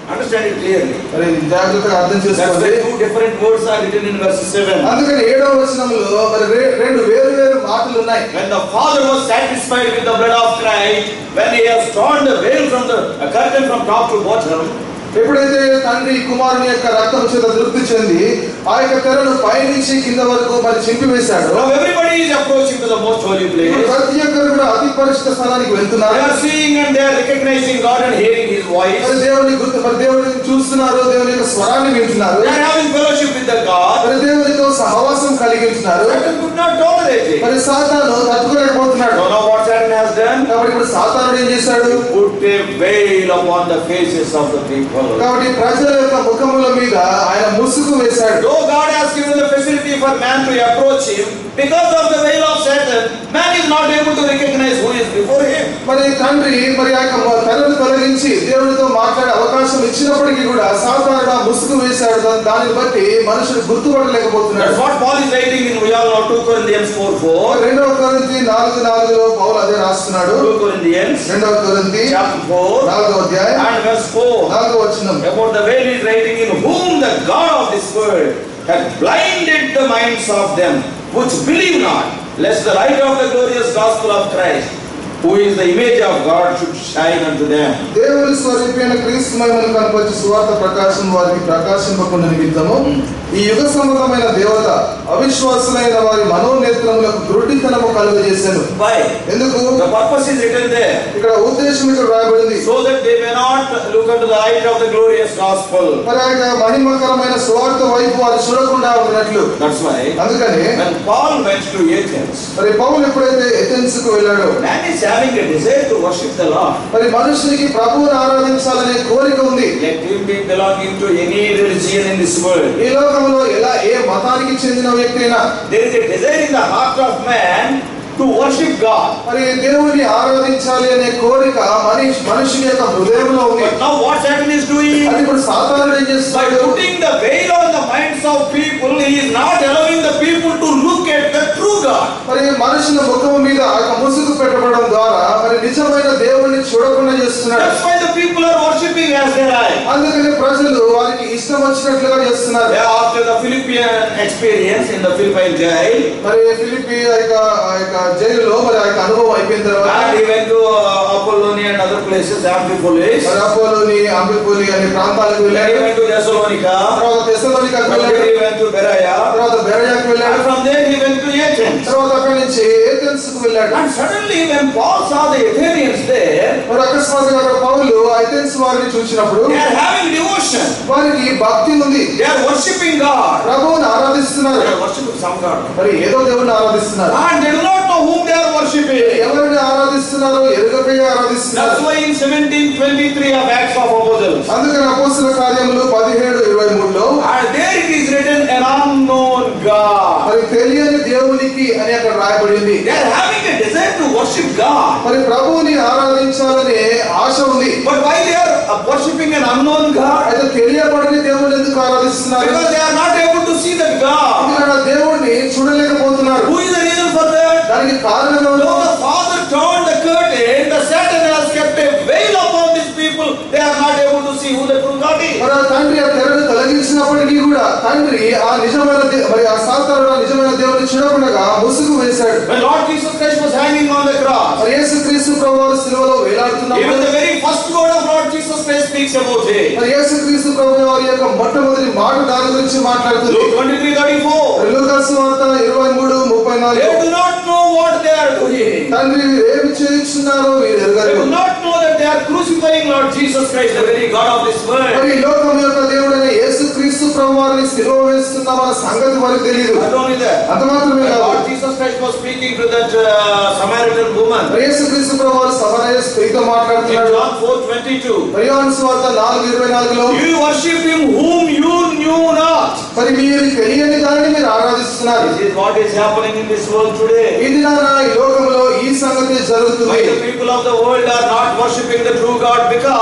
Understand it clearly. మరి జాగ్రత్తగా అర్థం That's చేసుకోండి why two different words are written in verse 7. అందుకని ఏడవ వచనంలో మరి రె- రెండు వేరు వేరు మాటలు ఉన్నాయి When the Father was satisfied with the blood of Christ, when he has torn the veil from the a curtain from top to bottom, ఎప్పుడైతే తండ్రి కుమారుని యొక్క రక్తం చేత తృప్తి చెంది ఆ యొక్క తెరను పైనుంచి కింద వరకు మరి చింపివేశాడు now everybody is approaching to the most holy ఇప్పుడు place. ప్రతి ఒక్కరు కూడా అతి పరిశుద్ధ స్థానానికి They వెళ్తున్నారు are seeing and they are recognizing God and hearing His మరి voice. దేవుని గుర్తు మరి దేవుని చూస్తున్నారు దేవుని యొక్క స్వరాన్ని వింటున్నారు They are having fellowship with the God. మరి దేవునితో సహవాసం కలిగి ఉంటున్నారు Satan could not tolerate it. మరి సాతాను తట్టుకోలేకపోతున్నాడు So now what Satan has done? కాబట్టి ఇప్పుడు సాతానుడు ఏం చేశాడు Put a veil upon the faces of the people. కాబట్టి ప్రజల యొక్క ముఖముల మీద ఆయన ముసుగు వేశాడు Though God has given the facility for man to approach Him, because of the veil of Satan, man is not able to recognize who is before him. మరి తండ్రి మరి ఆ యొక్క తెరను తొలగించి దేవునితో మాట్లాడే అవకాశం ఇచ్చినప్పటికీ కూడా సాతానుడు ఆ ముసుగు వేశాడు దా- దానిని బట్టి మనుషుడు గుర్తుపడలేకపోతున్నాడు That's what Paul is writing in we all know 2 Corinthians 4 4. రెండవ కొరింథీ నాలుగు నాలుగులో పౌలు అదే రాస్తున్నాడు 2 Corinthians రెండవ కొరింథీ chapter 4 నాలుగవ అధ్యాయం and verse 4. నాలుగవ వచనం About the veil is writing in whom the God of this world had blinded the minds of them which believe not, lest the light of the glorious gospel of Christ, who is the image of God, should shine unto them. దేవుని స్వరూపైన క్రీస్తు మహిమను కనపరిచి సువార్త ప్రకాశం వారికి ప్రకాశింపకుండా నిమిత్తము ఈ యుగ సంబంధమైన దేవత అవిశ్వాసులైన వారి మనోనేత్రములకు దృఢితనము కలుగజేశాను Why? ఎందుకు The purpose is written there. ఇక్కడ ఉద్దేశం ఇక్కడ రాయబడింది So that they may not look unto the light of the glorious gospel. మరి ఆ యొక్క మహిమకరమైన సువార్త వైపు వారు చూడకుండా ఉన్నట్లు That's why అందుకని when Paul went to Athens, మరి పౌలు ఎప్పుడైతే ఎథెన్స్ కు వెళ్ళాడో man is having a desire to worship the Lord. మరి మనుషునికి ప్రభువుని ఆరాధించాలనే కోరిక ఉంది Let him be belonging to any religion in this world. ఈ లోకంలో ఎలా ఏ మతానికి చెందిన వ్యక్తి అయినా There is a desire in the heart of man to worship God. మరి దేవుని ఆరాధించాలి అనే కోరిక మనిషి మనుషుని యొక్క హృదయంలో ఉంది But now what Satan is doing? అది ఇప్పుడు సాతానుడు ఏం By చేస్తున్నాడు putting the veil on the minds of people, he is not allowing the people to look at the true God. మరి మనుషుల ముఖం మీద ఆ యొక్క ముసుగు పెట్టబడడం ద్వారా మరి నిజమైన దేవుణ్ణి చూడకుండా చేస్తున్నాడు That's why the people are worshipping as they like. అందుకని ప్రజలు వారికి ఇష్టం వచ్చినట్లుగా చేస్తున్నారు Yeah, After the Philippian experience in the Philippine jail, మరి ఫిలిపి ఆ యొక్క ఆ యొక్క జైలులో మరి ఆ యొక్క అనుభవం అయిపోయిన తర్వాత and he went to uh, Apollonia and other places, Amphipolis. మరి అపోలోని అంబిపూలి అనే ప్రాంతాలకు Then he వెళ్ళాడు went to Thessalonica. తర్వాత తెస్సలోనికకు From there వెళ్ళాడు he went to Berea. తర్వాత బెరయాకు And వెళ్ళాడు from there he went to Athens. తర్వాత అక్కడి నుంచి ఏథెన్స్ కు వెళ్ళాడు And suddenly when Paul saw the Athenians there, మరి అకస్మాత్తుగా అక్కడ పౌలు ఐథెన్స్ వారిని చూసినప్పుడు they are having devotion. వారికి భక్తి ఉంది They are worshipping God. ప్రభువుని ఆరాధిస్తున్నారు They are worshipping some God. మరి ఏదో దేవుని ఆరాధిస్తున్నారు And they do not know whom they are worshipping. ఎవరిని ఆరాధిస్తున్నారో ఎరుగపై ఆరాధిస్తున్నారు That's why in 1723 of Acts of Apostles, అందుకని అపోస్తుల కార్యములు పదిహేడు ఇరవై మూడులో and there it is written an unknown God. మరి తెలియని దేవునికి అని అక్కడ రాయబడింది They are having a desire to worship God. మరి ప్రభువుని ఆరాధించాలనే ఆశ ఉంది But why they are uh, worshipping an unknown God? అయితే తెలియబడని దేవుని ఎందుకు ఆరాధిస్తున్నారు Because they are not able to see that God. ఎందుకంటే ఆ దేవుణ్ణి చూడలేకపోతున్నారు Who is the reason for that? దానికి కారణం Though ఎవరు? the Father turned the curtain, the Satan has kept a veil upon these people. They are not able to see who the true God is. మరి ఆ తండ్రి ఆ తెరను తొలగించినప్పటికీ కూడా తండ్రి ఆ నిజమైన దే- మరి ఆ సాతానుడు ఆ నిజమైన దేవుని చూడకుండా ముసుగు వేశాడు When Lord Jesus Christ was hanging on the cross, మరి యేసు క్రీస్తు ప్రభు వారు సిలువలో even వేలాడుతున్నప్పుడు the very first word of Lord Jesus Christ speaks about it. మరి యేసు క్రీస్తు ప్రభు వారి యొక్క మొట్టమొదటి మాట దాని గురించి మాట్లాడుతుంది Luke 23 34. లూకాసు వార్త ఇరవై మూడు ముప్పై They నాలుగు do not know what they are doing. తండ్రి వీరు ఏమి చేయించున్నారో వీరు They ఎరగరు do not know that they are crucifying Lord Jesus Christ, the very God of this world. మరి ఈ లోకం యొక్క దేవుడైన యేసు క్రీస్తు ప్రభు వారిని సిలువ వేస్తున్నామన్న సంగతి వారికి తెలియదు Not only that, అంత మాత్రమే when కాదు Lord Jesus Christ was speaking to that uh, Samaritan woman మరి యేసు క్రీస్తు ప్రభు వారు సమరయ స్త్రీతో in మాట్లాడుతున్నాడు John 4 22. మరి యోహాను సువార్త నాలుగు ఇరవై నాలుగులో You worship him whom you knew not. మరి మీరు తెలియని దానిని మీరు ఆరాధిస్తున్నారు This is what is happening in this world today. ఈ దినాన ఈ లోకంలో ఈ సంగతి Why జరుగుతుంది the people of the world are not worshipping the true God? Because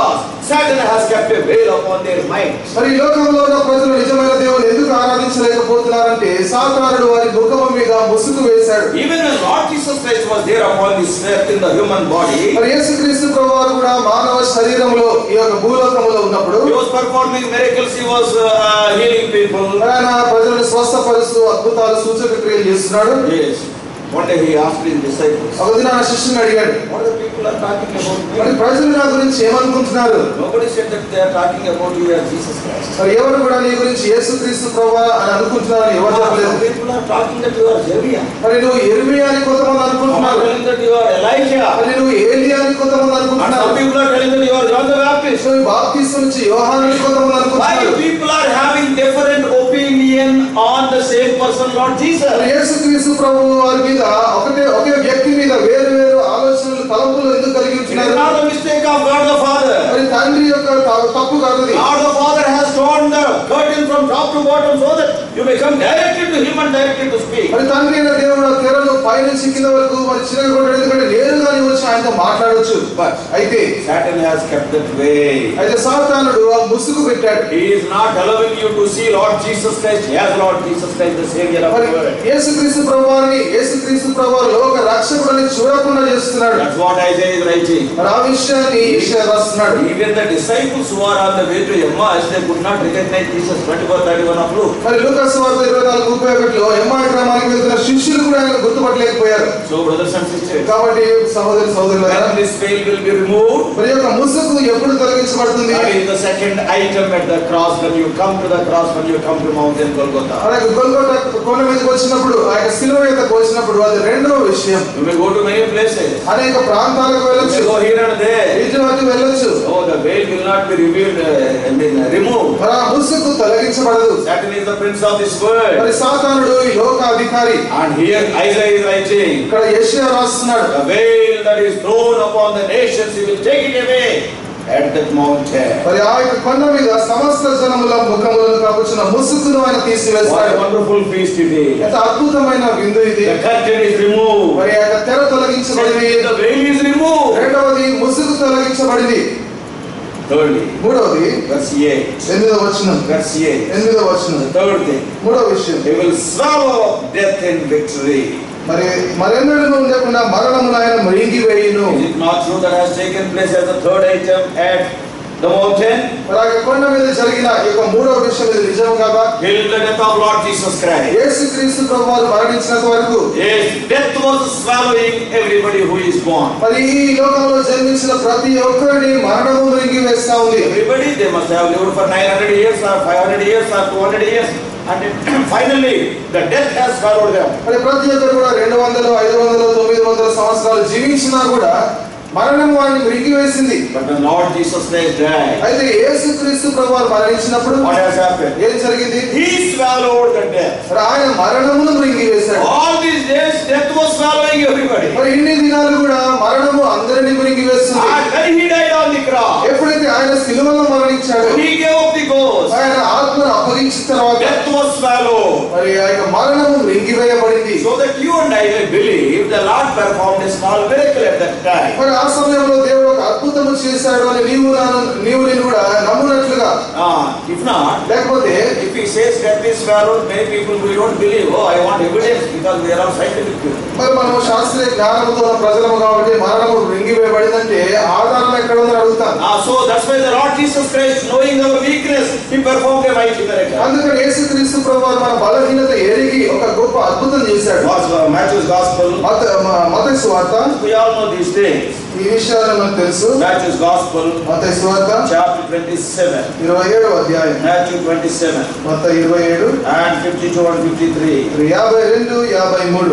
Satan has kept a veil upon their minds. మరి ఈ లోకంలో ఉన్న ప్రజలు నిజమైన దేవుని ఎందుకు ఆరాధించలేకపోతున్నారంటే సాతానుడు వారి ముఖము మీద ముసుగు వేశాడు Even when Lord Jesus Christ was there upon this earth in the human body, మరి యేసుక్రీస్తు ప్రభువారు కూడా మానవ శరీరంలో ఈ యొక్క భూలోకములో ఉన్నప్పుడు he was performing miracles, he was uh, healing people. మరి ఆయన ప్రజలను స్వస్థపరుస్తూ అద్భుతాలు సూచక క్రియలు చేస్తున్నాడు Yes. One day he asked his disciples, ఒక దిన ఆయన శిష్యుని అడిగాడు What are the people are talking about మరి me? ప్రజలు నా గురించి ఏమనుకుంటున్నారు Nobody said that they are talking about you as Jesus Christ. మరి ఎవరు కూడా నీ గురించి యేసుక్రీస్తు ప్రభా అని అనుకుంటున్నారని ఎవరు Some చెప్పలేదు people are talking that you are Jeremiah. మరి నువ్వు ఎర్మియా అని కొంతమంది Some are అనుకుంటున్నారు telling that you are Elijah. మరి నువ్వు ఏలియా అని కొంతమంది And అనుకుంటున్నారు some people are telling that you are John the Baptist. నువ్వు బాప్తిస్తు నుంచి యోహాను అని కొంతమంది Why అనుకుంటున్నారు people are having different opinion on the same person, Lord మరి Jesus? యేసుక్రీస్తు ప్రభు వారి మీద ఒకటే ఒకే వ్యక్తి మీద వేరు వేరు ఆలోచనలు తలంపులు ఎందుకు కలిగి It is ఉంటున్నారు not the mistake of God the Father. మరి తండ్రి యొక్క త- తప్పు కాదు అది. God the Father has torn the curtain from top to bottom so that you may come directly to Him and directly to speak. మరి తండ్రి అయిన దేవుడు ఆ తెరను పైనుంచి కింద వరకు మరి చిన్నగా కొట్టడం ఎందుకంటే నేరుగా నీవు వచ్చి ఆయనతో మాట్లాడొచ్చు But అయితే Satan has kept that way. అయితే సాతానుడు ఆ ముసుగు పెట్టాడు He is not allowing you to see Lord Jesus Christ as Lord Jesus Christ, the Savior of మరి the world. యేసుక్రీస్తు ప్రభువారిని యేసుక్రీస్తు ప్రభు లోక రక్షకుడని చూడకుండా చేస్తున్నాడు That's what Isaiah is writing. మరి ఆ విషయాన్ని ఈశ్వర రాస్తున్నాడు Even the disciples who are on the way to Emmaus, they could not recognize Jesus. 24, 31 of Luke. మరి లూకాసు వార్త ఇరవై నాలుగు ముప్పై ఒకటిలో ఎమ్మాయి గ్రామానికి వెళ్తున్న శిష్యులు కూడా ఆయన గుర్తుపట్టలేకపోయారు So, brothers and sisters, కాబట్టి సహోదరి సహోదరులారా when this veil will be removed, మరి యొక్క ముసుగు ఎప్పుడు తొలగించబడుతుంది that is the second item at the cross when you come to the cross, when you come to Mountain Golgotha. అలాగే గొల్గొండ కొండ మీదకి వచ్చినప్పుడు ఆ యొక్క శిలువ మీదకి వచ్చినప్పుడు అది రెండవ విషయం You may go to many places. అనేక ప్రాంతాలకు You వెళ్ళొచ్చు may go here and there. ఇటు అటు వెళ్ళొచ్చు Oh, the veil will not be revealed, uh, I mean, uh, removed. మరి ఆ ముసుగు తొలగించబడదు Satan is the prince of this world. మరి సాతానుడు ఈ లోక అధికారి And here Isaiah is writing, ఇక్కడ యెషయా రాస్తున్నాడు the veil that is thrown upon the nations, he will take it away at that mountain. మరి ఆ యొక్క కొండ మీద సమస్త జనముల ముఖములను కప్పుచున్న ముసుగును ఆయన What a తీసివేస్తాడు wonderful feast it is. ఎంత అద్భుతమైన విందు ఇది The curtain is removed. మరి ఆ యొక్క తెర తొలగించబడింది The veil is removed. రెండవది ముసుగు తొలగించబడింది Thirdly, మూడవది verse 8. ఎనిమిదవ వచనం Verse 8. ఎనిమిదవ వచనం The third thing, మూడవ విషయం he will swallow up death in victory. మరి మరెన్నడూ ఉండకుండా మరణమును ఆయన మృంగి వేయును Is it not true that has taken place as the third item at the mountain? మరి ఆ యొక్క కొండ మీద జరిగిన ఈ యొక్క మూడవ విషయం ఇది నిజం కదా Till the death of Lord Jesus Christ. యేసుక్రీస్తు ప్రభు వారు మరణించినంత వరకు Yes, death was swallowing everybody who is born. మరి ఈ లోకంలో జన్మించిన ప్రతి ఒక్కరిని మరణము మృంగి వేస్తా ఉంది Everybody, they must have lived for 900 years or 500 years or 200 years. And then finally, the death has swallowed them. మరి ప్రతి ఒక్కరు కూడా రెండు వందలు ఐదు వందలు తొమ్మిది వందల సంవత్సరాలు జీవించినా కూడా మరణం వారిని మృంగి వేసింది But when Lord Jesus Christ died, అయితే యేసుక్రీస్తు ప్రభు వారు మరణించినప్పుడు what has happened? ఏం జరిగింది He swallowed the death. మరి ఆయన మరణమును మృంగి వేశాడు All these days, death was swallowing everybody. మరి ఇన్ని దినాలు కూడా మరణము అందరినీ మృంగి వేస్తుంది And when he died on the cross, ఎప్పుడైతే ఆయన సిలువలో మరణించాడు when he gave up the ghost, ఆయన ఆత్మను అప్పగించిన తర్వాత death was swallowed. మరి ఆ యొక్క మరణము మృంగివేయబడింది So that you and I may believe the Lord performed a small miracle at that time. మరి ఆ సమయంలో దేవుడు ఒక అద్భుతము చేశాడు అని నీవు నాను- నీవు నేను కూడా నమ్మునట్లుగా Ah, if not, లేకపోతే if he says death is swallowed, many people we don't believe. Oh, I want evidence because we are all scientific people. మరి మనము శాస్త్రీయ జ్ఞానంతో ఉన్న ప్రజలము కాబట్టి మరణము మృంగివేయబడిందంటే ఆధారం ఎక్కడ ఉందని అడుగుతాను Ah, so that's why the Lord Jesus Christ, knowing our weakness, he performed a mighty miracle. అందుకని యేసుక్రీస్తు ప్రభు వారు మన బలహీనత ఎరిగి ఒక గొప్ప అద్భుతం చేశాడు Was uh, Matthew's Gospel. మత మత సువార్త We all know these things. ఈ విషయాలు మనకు తెలుసు Matthew's Gospel, మత సువార్త chapter 27. ఇరవై ఏడవ అధ్యాయం Matthew 27 మత ఇరవై ఏడు and 52 and 53. యాభై రెండు యాభై మూడు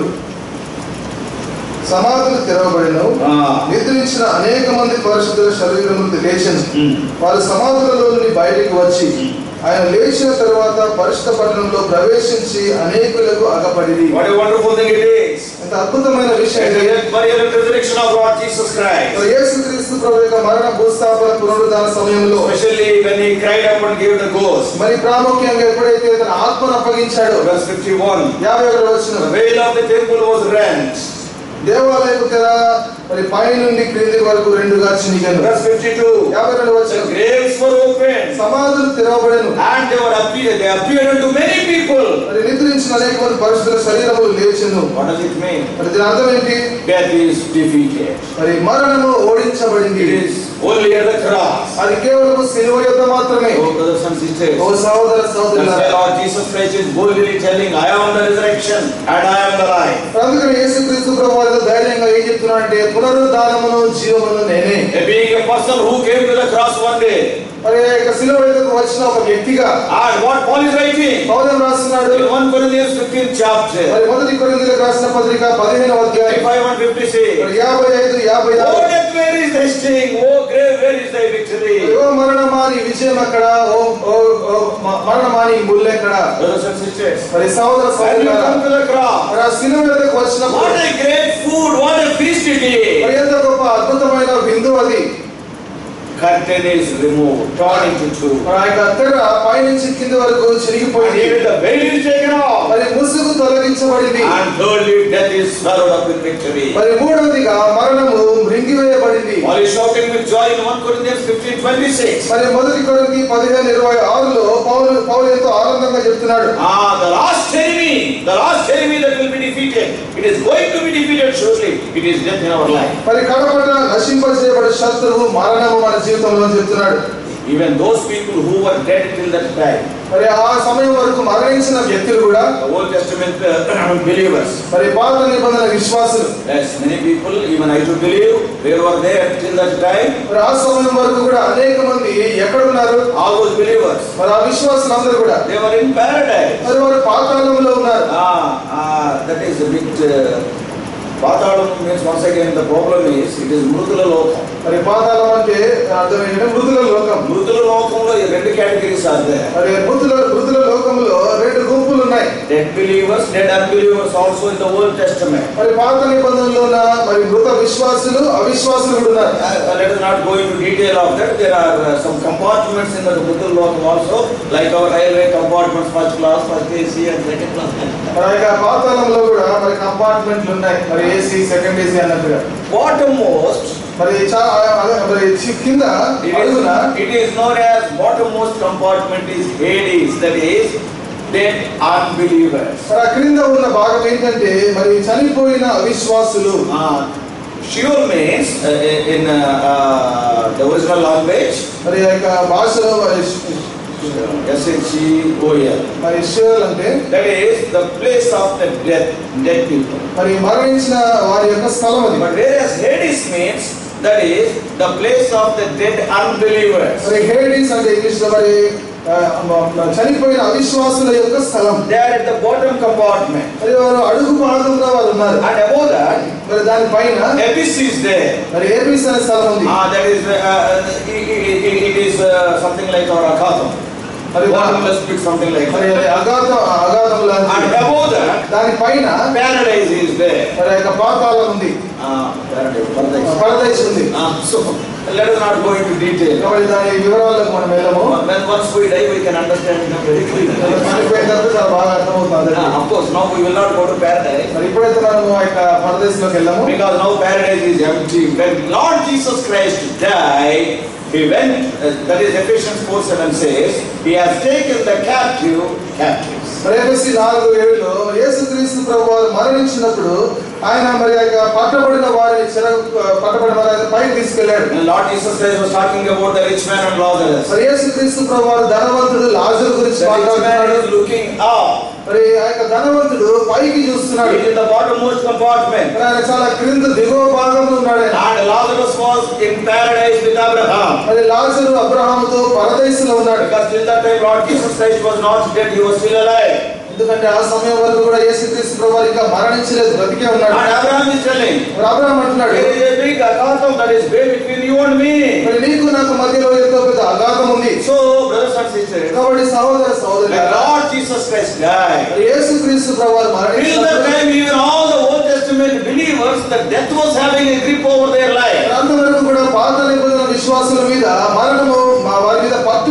సమాధులు తెరవబడిను Ah. నిద్రించిన అనేక మంది పరిశుద్ధుల శరీరములు లేచను Mm. వారు సమాధులలో నుండి బయటికి వచ్చి ఆయన లేచిన తర్వాత పరిశుద్ధ పట్టణంలో ప్రవేశించి అనేకులకు అగపడిది What a wonderful thing it is. ఎంత అద్భుతమైన విషయం And ఇది. the burial and resurrection of Lord Jesus Christ. మరి యేసుక్రీస్తు ప్రభు యొక్క మరణ భూస్థాపన పునరుద్ధాన సమయంలో Especially when he cried up and gave the ghost. మరి ప్రాముఖ్యంగా ఎప్పుడైతే తన ఆత్మను అప్పగించాడో Verse 51. యాభై ఒకటి The వచ్చిన veil of the temple was rent. దేవాలయపు తెర మరి పై నుండి క్రింది వరకు రెండుగా చినిగాను Verse 52. యాభై రెండు The వచ్చిన graves were opened సమాధులు తెరవబడెను and they were appeared, they appeared unto many people. మరి నిద్రించిన అనేక మంది పరిశుద్ధుల శరీరములు లేచెను What does it mean? మరి దీని అర్థం ఏంటి Death is defeated. మరి మరణము ఓడించబడింది It is only at the cross. అది కేవలం సిలువ యొద్ద మాత్రమే Oh, brothers and sisters. ఓ సహోదర That's why సహోదరులారా Lord Jesus Christ is boldly telling, I am the resurrection and I am the life. అందుకని యేసుక్రీస్తు ప్రభు వారితో ధైర్యంగా ఏం చెప్తున్నా అంటే పునరుద్ధానమును జీవమును నేనే And being a person who came to the cross one day. మరి ఆ యొక్క సిలువ యొద్దకు వచ్చిన ఒక వ్యక్తిగా And what Paul is writing? పౌలం రాస్తున్నాడు In 1 Corinthians 15th chapter, మరి మొదటి కొరింథీయులకు రాసిన పత్రిక పదిహేనవ అధ్యాయం 55 and 56. మరి యాభై ఐదు యాభై Oh ఆరు death, where is thy sting? Oh grave, where is thy victory? ఓ మరణమాని విజయం అక్కడ ఓ ఓ ఓ మ- మరణమాని ముళ్ళు ఎక్కడ Brothers and sisters, మరి సహోదర when you సహోదరులారా come to the cross, మరి ఆ సిలువ యొద్దకు వచ్చినప్పుడు what a great food, what a feast it మరి is. ఎంత గొప్ప అద్భుతమైన విందు అది Curtain is removed, torn into two. మరి ఆ యొక్క తెర పైనుంచి కింది వరకు And చిరిగిపోయింది even the veil is taken off. మరి ముసుగు తొలగించబడింది And thirdly, death is swallowed up in victory. మరి మూడవదిగా మరణము మృంగివేయబడింది Paul is shouting with joy in 1 Corinthians 15 26. మరి మొదటి కొరింథీ పదిహేను ఇరవై ఆరులో పౌలు పౌలు ఎంతో ఆనందంగా చెప్తున్నాడు Ah, the last enemy, the last enemy that will be defeated. It is going to be defeated shortly. It is death in our life. మరి కడపట నశింపజేయబడే శత్రువు మరణము మన జీవితంలో చెప్తున్నాడు Even those people who were dead till that time, మరి ఆ సమయం వరకు మరణించిన వ్యక్తులు కూడా the Old Testament uh, believers, మరి పాత నిబంధన విశ్వాసులు yes, many people, even I to believe, they were there till that time. మరి ఆ సమయం వరకు కూడా అనేక మంది ఎక్కడ ఉన్నారు All those believers, మరి ఆ విశ్వాసులందరూ కూడా they were in paradise. మరి వారు పాతాళంలో ఉన్నారు Ah, ah, that is a bit. Uh, Patalam means once again the problem is it is Mrudula Lokam. మరి పాతాళం అంటే అర్థం ఏంటంటే మృతుల లోకం మృతుల లోకంలో ఈ రెండు కేటగిరీస్ are there. మరి మృతుల మృతుల లోకంలో రెండు గుంపులు ఉన్నాయి Dead believers, dead unbelievers also in the Old Testament. మరి పాత నిబంధనలో ఉన్న మరి మృత విశ్వాసులు అవిశ్వాసులు కూడా ఉన్నారు Uh, let us not go into detail of that. There are uh, some compartments in the Mrutul Lokam also, like our railway compartments, first class, first AC and second class. మరి ఆ యొక్క పాతాళంలో కూడా మరి కంపార్ట్మెంట్లు ఉన్నాయి మరి ఏసీ సెకండ్ ఏసీ అన్నట్టుగా Bottommost, మరి చా- అదే మరి చి- కింద it అడుగున is, it is known as bottommost compartment is Hades, that is dead unbelievers. మరి ఆ క్రింద ఉన్న భాగం ఏంటంటే మరి చనిపోయిన అవిశ్వాసులు Uh, Sheol means uh, in uh, uh, the original language, మరి ఆ యొక్క భాషలో మరి ష్- S-H-E-O-L. మరి షేల్ అంటే That is the place of the dead, dead people. మరి మరణించిన వారి యొక్క స్థలం అది But whereas Hades means that is the place of the dead unbelievers. మరి హేడిస్ అంటే ఇంగ్లీష్ లో మరి ఆ, మ- చనిపోయిన అవిశ్వాసుల యొక్క స్థలం They are at the bottom compartment. మరి వారు అడుగు భాగంలో వారు ఉన్నారు And above that, మరి దానిపైన abyss is there. మరి ఏపీస్ అనే స్థలం ఉంది Ah, that is, uh, uh, it, it, it- it is uh, something like our Akatham. మరి వా- Bottomless pit, something like మరి that. అగాధం అగాధం And లాంటి above that, దానిపైన paradise is there. మరి ఆ యొక్క పాతాళం ఉంది Ah, paradise, paradise. పరదేశ్ ఉంది Ah, so let us not go into detail. కాబట్టి దాని వివరాలకు మనం వెళ్ళము When once we die, we can understand it very clearly. చనిపోయిన తర్వాత చాలా బాగా అర్థమవుతుంది అందరికీ. Ah, of course, now we will not go to paradise. మరి ఇప్పుడైతే మనము ఆ యొక్క పరదేశంలోకి వెళ్ళము Because now paradise is empty. When Lord Jesus Christ died, he went, uh, that is Ephesians 4 7 says, he has taken the captive captives. మరి ఎఫ్ఎస్సి నాలుగు ఏడులో యేసుక్రీస్తు ప్రభు వారు మరణించినప్పుడు ఆయన మరి ఆ యొక్క పట్టబడిన వారిని చెర పట్టబడిన వారి ఆయన పైకి తీసుకెళ్ళాడు And Lord Jesus Christ was talking about the rich man and Lazarus. మరి యేసుక్రీస్తు ప్రభు వారు ధనవంతుడు లాజరు గురించి The rich man మాట్లాడుతున్నాడు is looking up. మరి ఆ యొక్క ధనవంతుడు పైకి చూస్తున్నాడు He is in the bottommost compartment. మరి ఆయన చాలా క్రింద దిగువ భాగంలో ఉన్నాడు ఆయన. And Lazarus was in paradise with Abraham. మరి లాజరు అబ్రహాముతో పరదేశంలో ఉన్నాడు Because till that time Lord Jesus Christ was not dead, he was still alive. ఎందుకంటే ఆ సమయం వరకు కూడా యేసుక్రీస్తు ప్రభు వారు ఇంకా మరణించలేదు బ్రతికే ఉన్నాడు And Abraham is telling, మరి అబ్రహాం అంటున్నాడు there is a big akatham that is way between you and me. మరి నీకు నాకు మధ్యలో ఎంతో పెద్ద అగాధం ఉంది So, brothers and sisters, కాబట్టి సహోదర when సహోదరు Lord Jesus Christ died, మరి యేసుక్రీస్తు ప్రభు వారు till that మరణించినప్పుడు time even all the Old Testament believers, that death was having a grip over their life. అంతవరకు కూడా పాత నిబంధన విశ్వాసుల మీద మరణము మా వారి మీద పట్టు ఉంది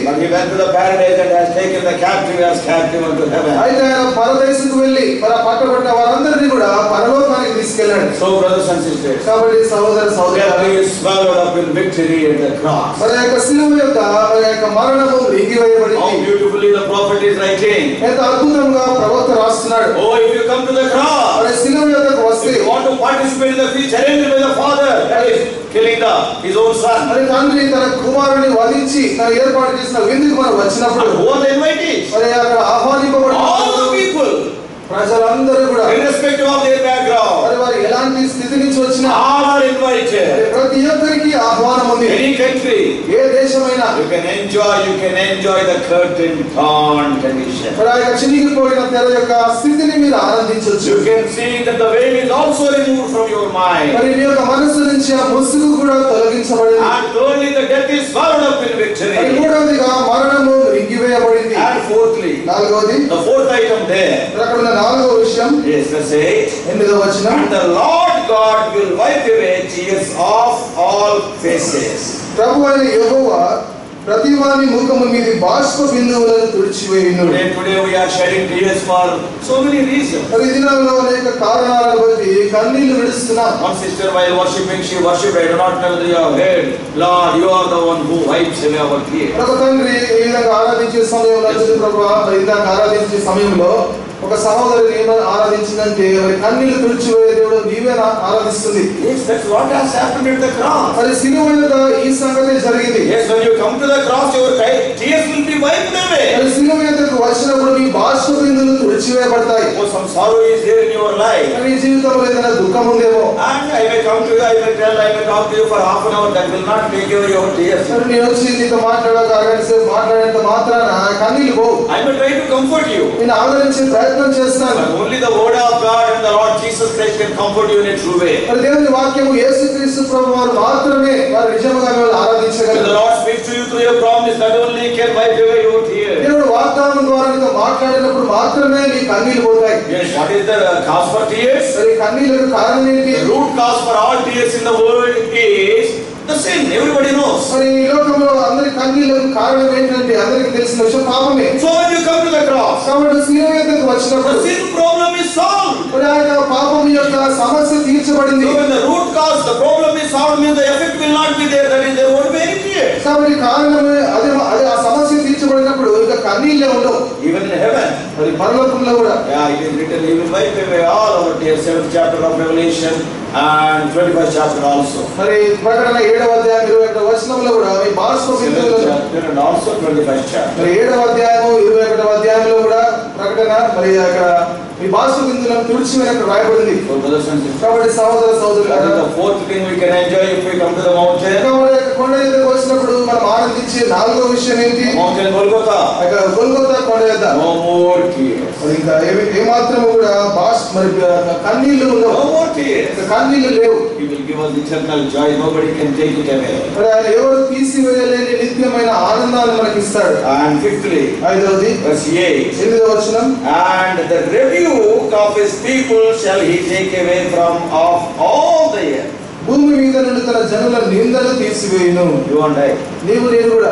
But he went to the paradise and has taken the captive as captive unto heaven. అయితే ఆయన పరదేశకు వెళ్ళి మరి ఆ పట్టబడిన వారందరినీ కూడా పరలోకానికి తీసుకెళ్ళాడు So, brothers and sisters, కాబట్టి సహోదర సహోదరు death is swallowed up in victory at the cross. మరి ఆ యొక్క సిలువ యొక్క మరి ఆ యొక్క మరణము How రింగివేయబడింది beautifully the prophet is writing. ఎంత అద్భుతంగా ప్రవక్త రాస్తున్నాడు Oh, if you come to the cross, మరి సిలువ యొక్కకు వస్తే if you want to participate in the feast arranged by the father, that is killing the his own son. మరి తండ్రి తన కుమారుని వధించి తను ఏర్పాటు చేసిన విందుకు మనం వచ్చినప్పుడు And who are the invitees? మరి అక్కడ ఆహ్వానింపబడిన All the people, ప్రజలందరూ కూడా irrespective of their background, మరి వారు ఎలాంటి స్థితి నుంచి వచ్చినా all are మరి invited. ప్రతి ఒక్కరికి ఆహ్వానం ఉంది Any country, A దేశమైనా you can enjoy, you can enjoy the curtain torn condition. మరి ఆ యొక్క చినిగిపోయిన తెర యొక్క స్థితిని మీరు ఆనందించవచ్చు You can see that the veil is also removed from your mind. మరి మీ యొక్క మనస్సు నుంచి ఆ ముసుగు కూడా తొలగించబడింది And thirdly, the death is swallowed up in మరి victory. మూడవదిగా మరణము రింగివేయబడింది And fourthly, నాలుగవది the fourth item there మరి అక్కడ ఉన్న నాలుగవ విషయం is verse 8. ఎనిమిదవ వచనం And the Lord God will wipe away tears off all faces. ప్రభు అయిన యెహోవా ప్రతి వాని ముఖము మీది బాష్ప బిందువులను తుడిచివేయును Today, today we are shedding tears for so many reasons. మరి ఈ దినాల్లో అనేక కారణాలను బట్టి కన్నీళ్లు విడుస్తున్నాం One sister while worshipping, she worshipped, I do not know whether you have heard, Lord, you are the one who wipes away our tears. ఒక తండ్రి ఈ విధంగా ఆరాధించే సమయంలో అర్జున ప్రభు మరి ఇందాక ఆరాధించే సమయంలో ఒక సహోదరిని ఏమని ఆరాధించిందంటే మరి కన్నీళ్లు తుడిచివేయ దేవుడు నీవే నా- ఆరాధిస్తుంది Yes, that's what has happened at the cross. మరి సిలువ మీద ఈ సంగతి జరిగింది Yes, when you come to the cross, your ti- tears will be wiped away. మరి సిలువ మీదకు వచ్చినప్పుడు మీ బాష్ప బిందులు తుడిచివేయబడతాయి Oh, some sorrow is there in your life. మరి ఈ జీవితంలో ఏదైనా దుఃఖం ఉందేమో And I may come to you, I may tell, I may talk to you for half an hour, that will not take away your tears. మరి నేను వచ్చి నీతో మాట్లాడక అరగంట సేపు మాట్లాడేంత మాత్రాన కన్నీళ్ళు పోవు I may try to comfort you. నేను ఆదరించే ప్రయత్నం చేస్తాను But only the word of God and the Lord Jesus Christ can comfort you in a true way. మరి దేవుని వాక్యము యేసుక్రీస్తు ప్రభు వారు మాత్రమే వారు నిజముగా మిమ్మల్ని When the ఆరాధించగలరు Lord speaks to you through your promise, that only can wipe away your tears. దేవుడు వాగ్దానం ద్వారా నీతో మాట్లాడినప్పుడు మాత్రమే నీ కన్నీళ్ళు పోతాయి Yes, what is the uh, cause for tears? మరి కన్నీళ్ళకు కారణం ఏంటి The root cause for all tears in the world is the sin. Everybody knows. మరి ఈ లోకంలో అందరి కన్నీళ్ళకు కారణం ఏంటంటే అందరికి తెలిసిన విషయం పాపమే So when you come to the cross, కాబట్టి శిలువ మీదకు వచ్చినప్పుడు the sin problem is solved. మరి ఆ యొక్క పాపం యొక్క సమస్య తీర్చబడింది So when the root cause, the problem is solved, means the effect will not be there. That is, there won't be any tears. కాబట్టి కారణమే అదే అదే ఆ సమస్య తీర్చబడినప్పుడు ఇక కన్నీళ్ళే ఉండవు Even in heaven. మరి పరలోకంలో కూడా Yeah, it is written, He will wipe away all our tears. Seventh chapter of Revelation and twenty-first chapter also. మరి ప్రకటన ఏడవ అధ్యాయం ఇరవై ఒకటో వచనంలో కూడా ఈ బాష్ప Seventh బిందువులను chapter and also twenty-first chapter. మరి ఏడవ అధ్యాయము ఇరవై ఒకటవ అధ్యాయంలో కూడా ప్రకటన మరి అక్కడ ఈ బాష్ప బిందువులను తుడిచివేయని అక్కడ రాయబడింది So brothers and sisters, కాబట్టి సహోదర that is సహోదరులారా the fourth thing we can enjoy if we come to the mountain. కాబట్టి ఆ యొక్క కొండ ఎద్దకు వచ్చినప్పుడు మనం ఆనందించే నాలుగో విషయం ఏంటి Mountain Golgotha. ఆ యొక్క గొల్గొతా కొండ ఎద్ద No more tears. మరి ఇంకా ఏమి ఏమాత్రము కూడా బాష్ మరి కన్నీళ్లు ఉండవు No more tears. ఇంకా కన్నీళ్లు లేవు He will give us eternal joy. Nobody can take it away. మరి ఆయన ఎవరు తీసివేయలేని నిత్యమైన ఆనందాన్ని మనకి ఇస్తాడు And fifthly, ఐదవది verse 8. ఎనిమిదవ వచనం And the rebuke of his people shall he take away from off all the earth. భూమి మీద నుండి తన జనుల నిందలు తీసివేయును You and I. నీవు నేను కూడా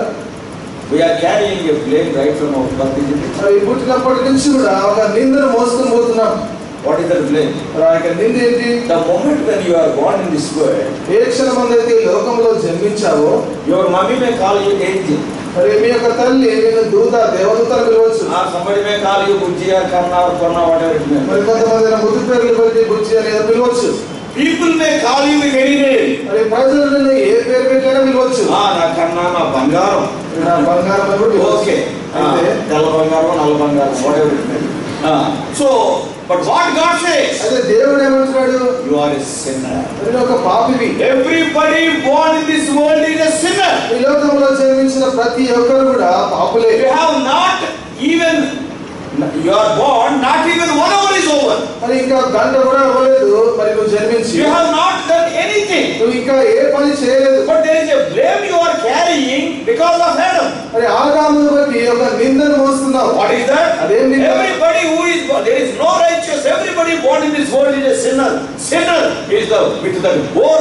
We are carrying a blame right from our birth, isn't it? మరి పుట్టినప్పటి నుంచి కూడా ఒక నిందను మోసుకొని పోతున్నాం What is that blame? మరి ఆ యొక్క నింద ఏంటి The moment when you are born in this world, ఏ క్షణం అయితే ఈ లోకంలో జన్మించావో your mommy may call you angel. మరి మీ యొక్క తల్లి నేను దూత దేవదూత అని పిలవచ్చు Or somebody may call you Bujji or Karna or Karna, whatever it may be. మరి కొంతమంది ముద్దు పేర్లు బట్టి బుజ్జి అని ఏదో పిలవచ్చు People may call you with any name. మరి ప్రజలు నిన్ను ఏ పేరు పెట్టైనా పిలవచ్చు Ah, నా కన్నా నా బంగారం. నా బంగారం అని కూడా పిలవచ్చు. Okay. Ah, అయితే తెల్ల బంగారం, నల్ల బంగారం, whatever it may be. Ah, So, but what God says, అయితే దేవుడు ఏమంటున్నాడు you are a sinner. నేను ఒక పాపివి Everybody born in this world is a sinner. ఈ లోకంలో జన్మించిన ప్రతి ఒక్కరు కూడా పాపులే You have not even, you are born, not even one hour is over. మరి ఇంకా గంట కూడా అవ్వలేదు మరి నువ్వు జన్మించి You have not done anything. నువ్వు ఇంకా ఏ పని చేయలేదు But there is a blame you are carrying because of Adam. మరి ఆదామును బట్టి ఒక నిందను మోస్తున్నావు What is that? అదేం నింద Everybody who is born, there is no righteous. Everybody born in this world is a sinner. Sinner is the with the birth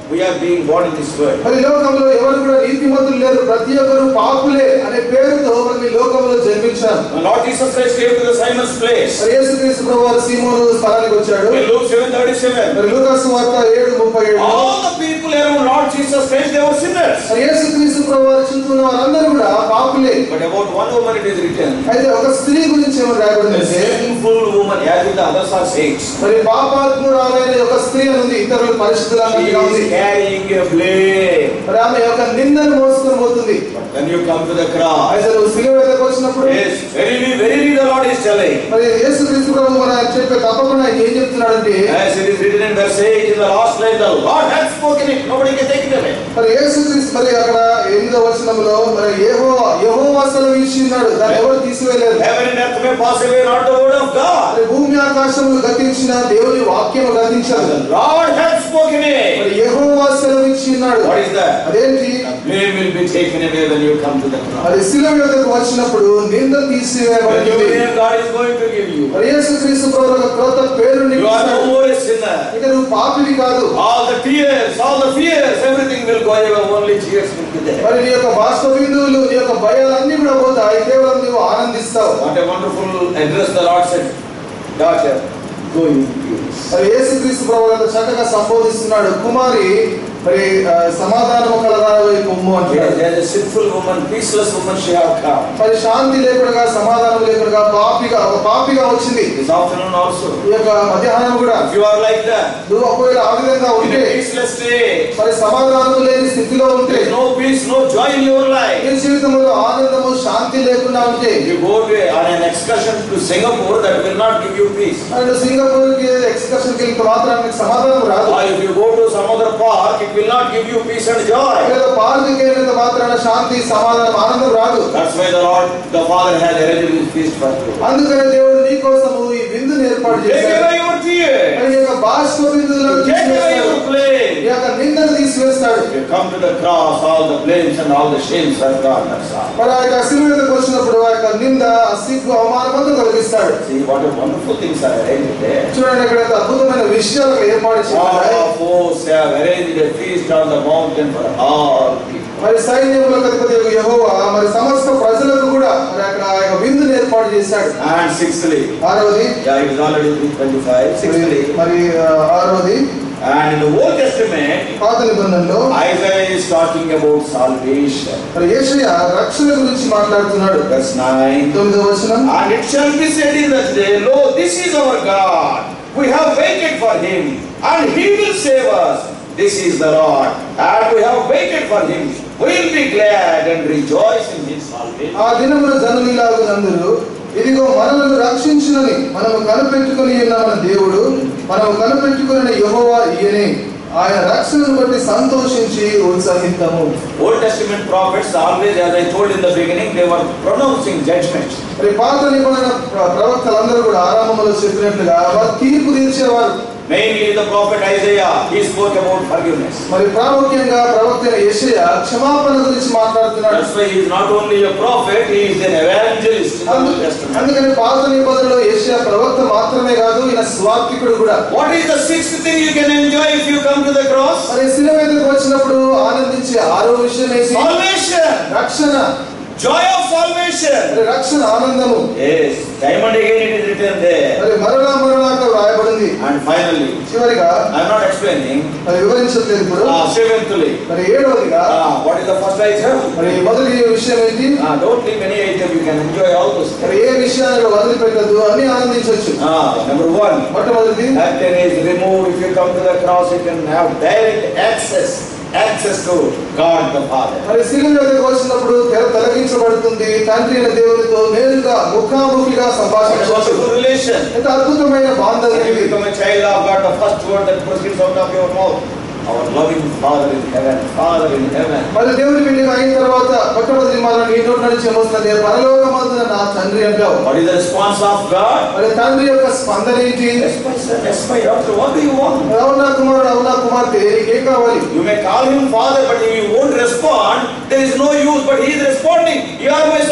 we are being born in this world. మరి లోకంలో ఎవరు కూడా నీతిమంతులు లేరు ప్రతి ఒక్కరు పాపులే అనే పేరుతో మనం ఈ లోకంలో జన్మించాం The Lord Jesus Christ came to the Simon's place. మరి యేసుక్రీస్తు ప్రభు వారు సీమోను స్థలానికి వచ్చాడు In Luke 7:37, మరి లూకాసు వార్త ఏడు ముప్పై ఏడు all the people around Lord Jesus Christ, they were sinners. మరి యేసుక్రీస్తు ప్రభు వారు చుట్టూ వారందరూ కూడా పాపులే But about one woman it is written, అయితే ఒక స్త్రీ గురించి ఏమని a రాయబడిందంటే sinful woman, as if the others are saints. మరి పాపాత్మురాలైన ఒక స్త్రీ అని ఉంది ఇతరుల She పరిస్థితులు ఉంది is carrying a blame. మరి ఆమె యొక్క నిందను మోసుకొని పోతుంది But when you come to the cross, అయితే నువ్వు సిలువ మీదకి వచ్చినప్పుడు yes, verily, verily the Lord is telling. మరి యేసుక్రీస్తు ప్రభు మన చెప్పే తప్పకుండా ఆయన ఏం చెప్తున్నాడంటే As it is written in verse 8 in the last line, the Lord has spoken it, nobody can take it away. మరి యేసుక్రీస్తు మరి అక్కడ ఎనిమిదో వచనంలో మరి ఏహో యహో అసలు ఉన్నాడు దాన్ని ఎవరు తీసివేయలేరు Heaven and earth may pass away, not the word of God. మరి భూమి ఆకాశములు గతించిన దేవుని వాక్యము గతించాడు The Lord has spoken మరి it. యహో సెలవు ఇచ్చి ఉన్నాడు What is that? అదేంటి The blame will be taken away when you come to the cross. మరి శిలువ యొద్దకు వచ్చినప్పుడు నింద The new తీసివేయబడింది name God is going to give you. మరి యేసుక్రీస్తు ప్రభు ఒక క్రొత్త పేరు You are no ఇస్తాడు more a sinner. ఇక నువ్వు పాపివి కాదు All the tears, all the fears, everything will go away. Only tears will be there. మరి నీ యొక్క బాష్ప బిందువులు నీ యొక్క భయాలన్నీ కూడా పోతాయి కేవలం నువ్వు ఆనందిస్తావు What a wonderful address the Lord said. Daughter, go in peace. మరి యేసుక్రీస్తు ప్రభు ఎంత చక్కగా సంబోధిస్తున్నాడు కుమారి మరి ఆ, సమాధానము కలదానవై కొమ్ము Yes, అంటాడు As a sinful woman, peaceless woman, she have come. మరి శాంతి లేకుండా సమాధానం లేకుండా పాపిగా ఒక పాపిగా వచ్చింది This afternoon also. ఈ యొక్క మధ్యాహ్నం కూడా If you are like that, నువ్వు ఒకవేళ ఆ విధంగా in ఉంటే a peaceless state, మరి సమాధానం లేని స్థితిలో ఉంటే there is no peace, no joy in your life. నీ జీవితంలో ఆనందము శాంతి లేకుండా ఉంటే If you go to on an excursion to Singapore, that will not give you peace. And Singapore కి ఎక్స్కర్షన్ కి వెళ్తే మాత్రం నీకు సమాధానం రాదు Or if you go to some other park, it will not give you peace and joy. లేదా park కి వెళ్ళినంత మాత్రాన శాంతి సమాధానం ఆనందం రాదు That's why the Lord, the Father has arranged this feast for you. అందుకనే దేవుడు నీ కోసము ఈ విందుని ఏర్పాటు Take చేశాడు away your tears. మరి ఈ యొక్క బాష్ప బిందువులను Take away తీసివేస్తాడు your blame. ఈ యొక్క నిందను తీసివేస్తాడు If you come to the cross, all the blames and all the shames are gone. That's all. మరి ఆ యొక్క శిలువ మీదకి వచ్చినప్పుడు ఆ యొక్క నింద ఆ సిగ్గు అవమానమంతా తొలగిస్తాడు See what a wonderful things are arranged there. చూడండి ఇక్కడ ఎంత అద్భుతమైన విషయాలు అక్కడ ఏర్పాటు చేశాడు All of hosts have arranged a feast on the mountain for all people. మరి సైన్యములకు అధిపతి యొక్క యెహోవా మరి సమస్త ప్రజలకు కూడా మరి అక్కడ ఆ యొక్క విందుని ఏర్పాటు చేశాడు And sixthly, ఆరవది yeah, it is already 325. Sixthly, మరి ఆ, ఆరవది and in the Old Testament, పాత నిబంధనలో Isaiah is talking about salvation. మరి యేషయ రక్షణ గురించి మాట్లాడుతున్నాడు Verse 9. తొమ్మిదో వచనం And it shall be said in that day, Lo, this is our God. We have waited for him, and he will save us. This is the Lord, and we have waited for him. We will be glad and rejoice in his salvation. ఆ దినమున జనునిలాగునందురు ఇదిగో మనలను రక్షించునని మనము కనిపెట్టుకుని ఉన్న మన దేవుడు మనము కనిపెట్టుకుని యెహోవా ఈయనే ఆయన రక్షణను బట్టి సంతోషించి ఉత్సాహిద్దాము Old Testament prophets always, as I told in the beginning, they were pronouncing judgment. మరి పాత నిబంధన ప్ర- ప్రవక్తలందరూ కూడా ఆరంభంలో చెప్పినట్లుగా వారు తీర్పు తీర్చేవారు Mainly the prophet Isaiah, he spoke about forgiveness. మరి ప్రాముఖ్యంగా ప్రవక్త యెషయ క్షమాపణ గురించి మాట్లాడుతున్నాడు That's why he is not only a prophet, he is an evangelist in the అందు- Old Testament. అందుకని పాత నిబంధనలో యెషయ ప్రవక్త మాత్రమే కాదు ఈయన స్వార్థికుడు కూడా What is the sixth thing you can enjoy if you come to the cross? మరి శిలువ మీదకి వచ్చినప్పుడు ఆనందించే ఆరో విషయం ఏంటి Salvation. రక్షణ Joy of salvation. మరి రక్షణ ఆనందము Yes, time and again it is written there. మరి మరణ మరణాక వ్రాయబడింది And finally, చివరిగా I am not explaining. మరి వివరించట్లేదు ఇప్పుడు Uh, seventhly, మరి ఏడవదిగా uh, what is the first item? మరి మొదటి విషయం ఏంటి Uh, don't leave any item, you can enjoy all those మరి things. ఏ విషయాన్ని వదిలిపెట్టద్దు అన్ని ఆనందించవచ్చు Uh, number one, మొట్టమొదటిది Curtain is removed. If you come to the cross, you can have direct access, access to God the Father. మరి శిలువ మీదకి వచ్చినప్పుడు తెర తొలగించబడుతుంది తండ్రి అయిన దేవునితో నేరుగా ముఖాముఖిగా What a సంభాషించవచ్చు wonderful relation. ఎంత అద్భుతమైన బాంధవ్యం When you ఇది become a child of God, the first word that proceeds out of your mouth, our loving Father in heaven, Father in heaven. మరి దేవుని బిడ్డగా అయిన తర్వాత మొట్టమొదటి మాట నీ నోటి నుంచి ఏమొస్తుంది పరలోకమందున నా తండ్రి అంటావు What is the response of God? మరి తండ్రి యొక్క స్పందన ఏంటి Yes, my son, yes, my daughter, what do you want? అవునా కుమారుడు అవునా కుమార్తె నీకేం కావాలి You may call him Father, but if he won't respond, there is no use, but he is responding. You are my son,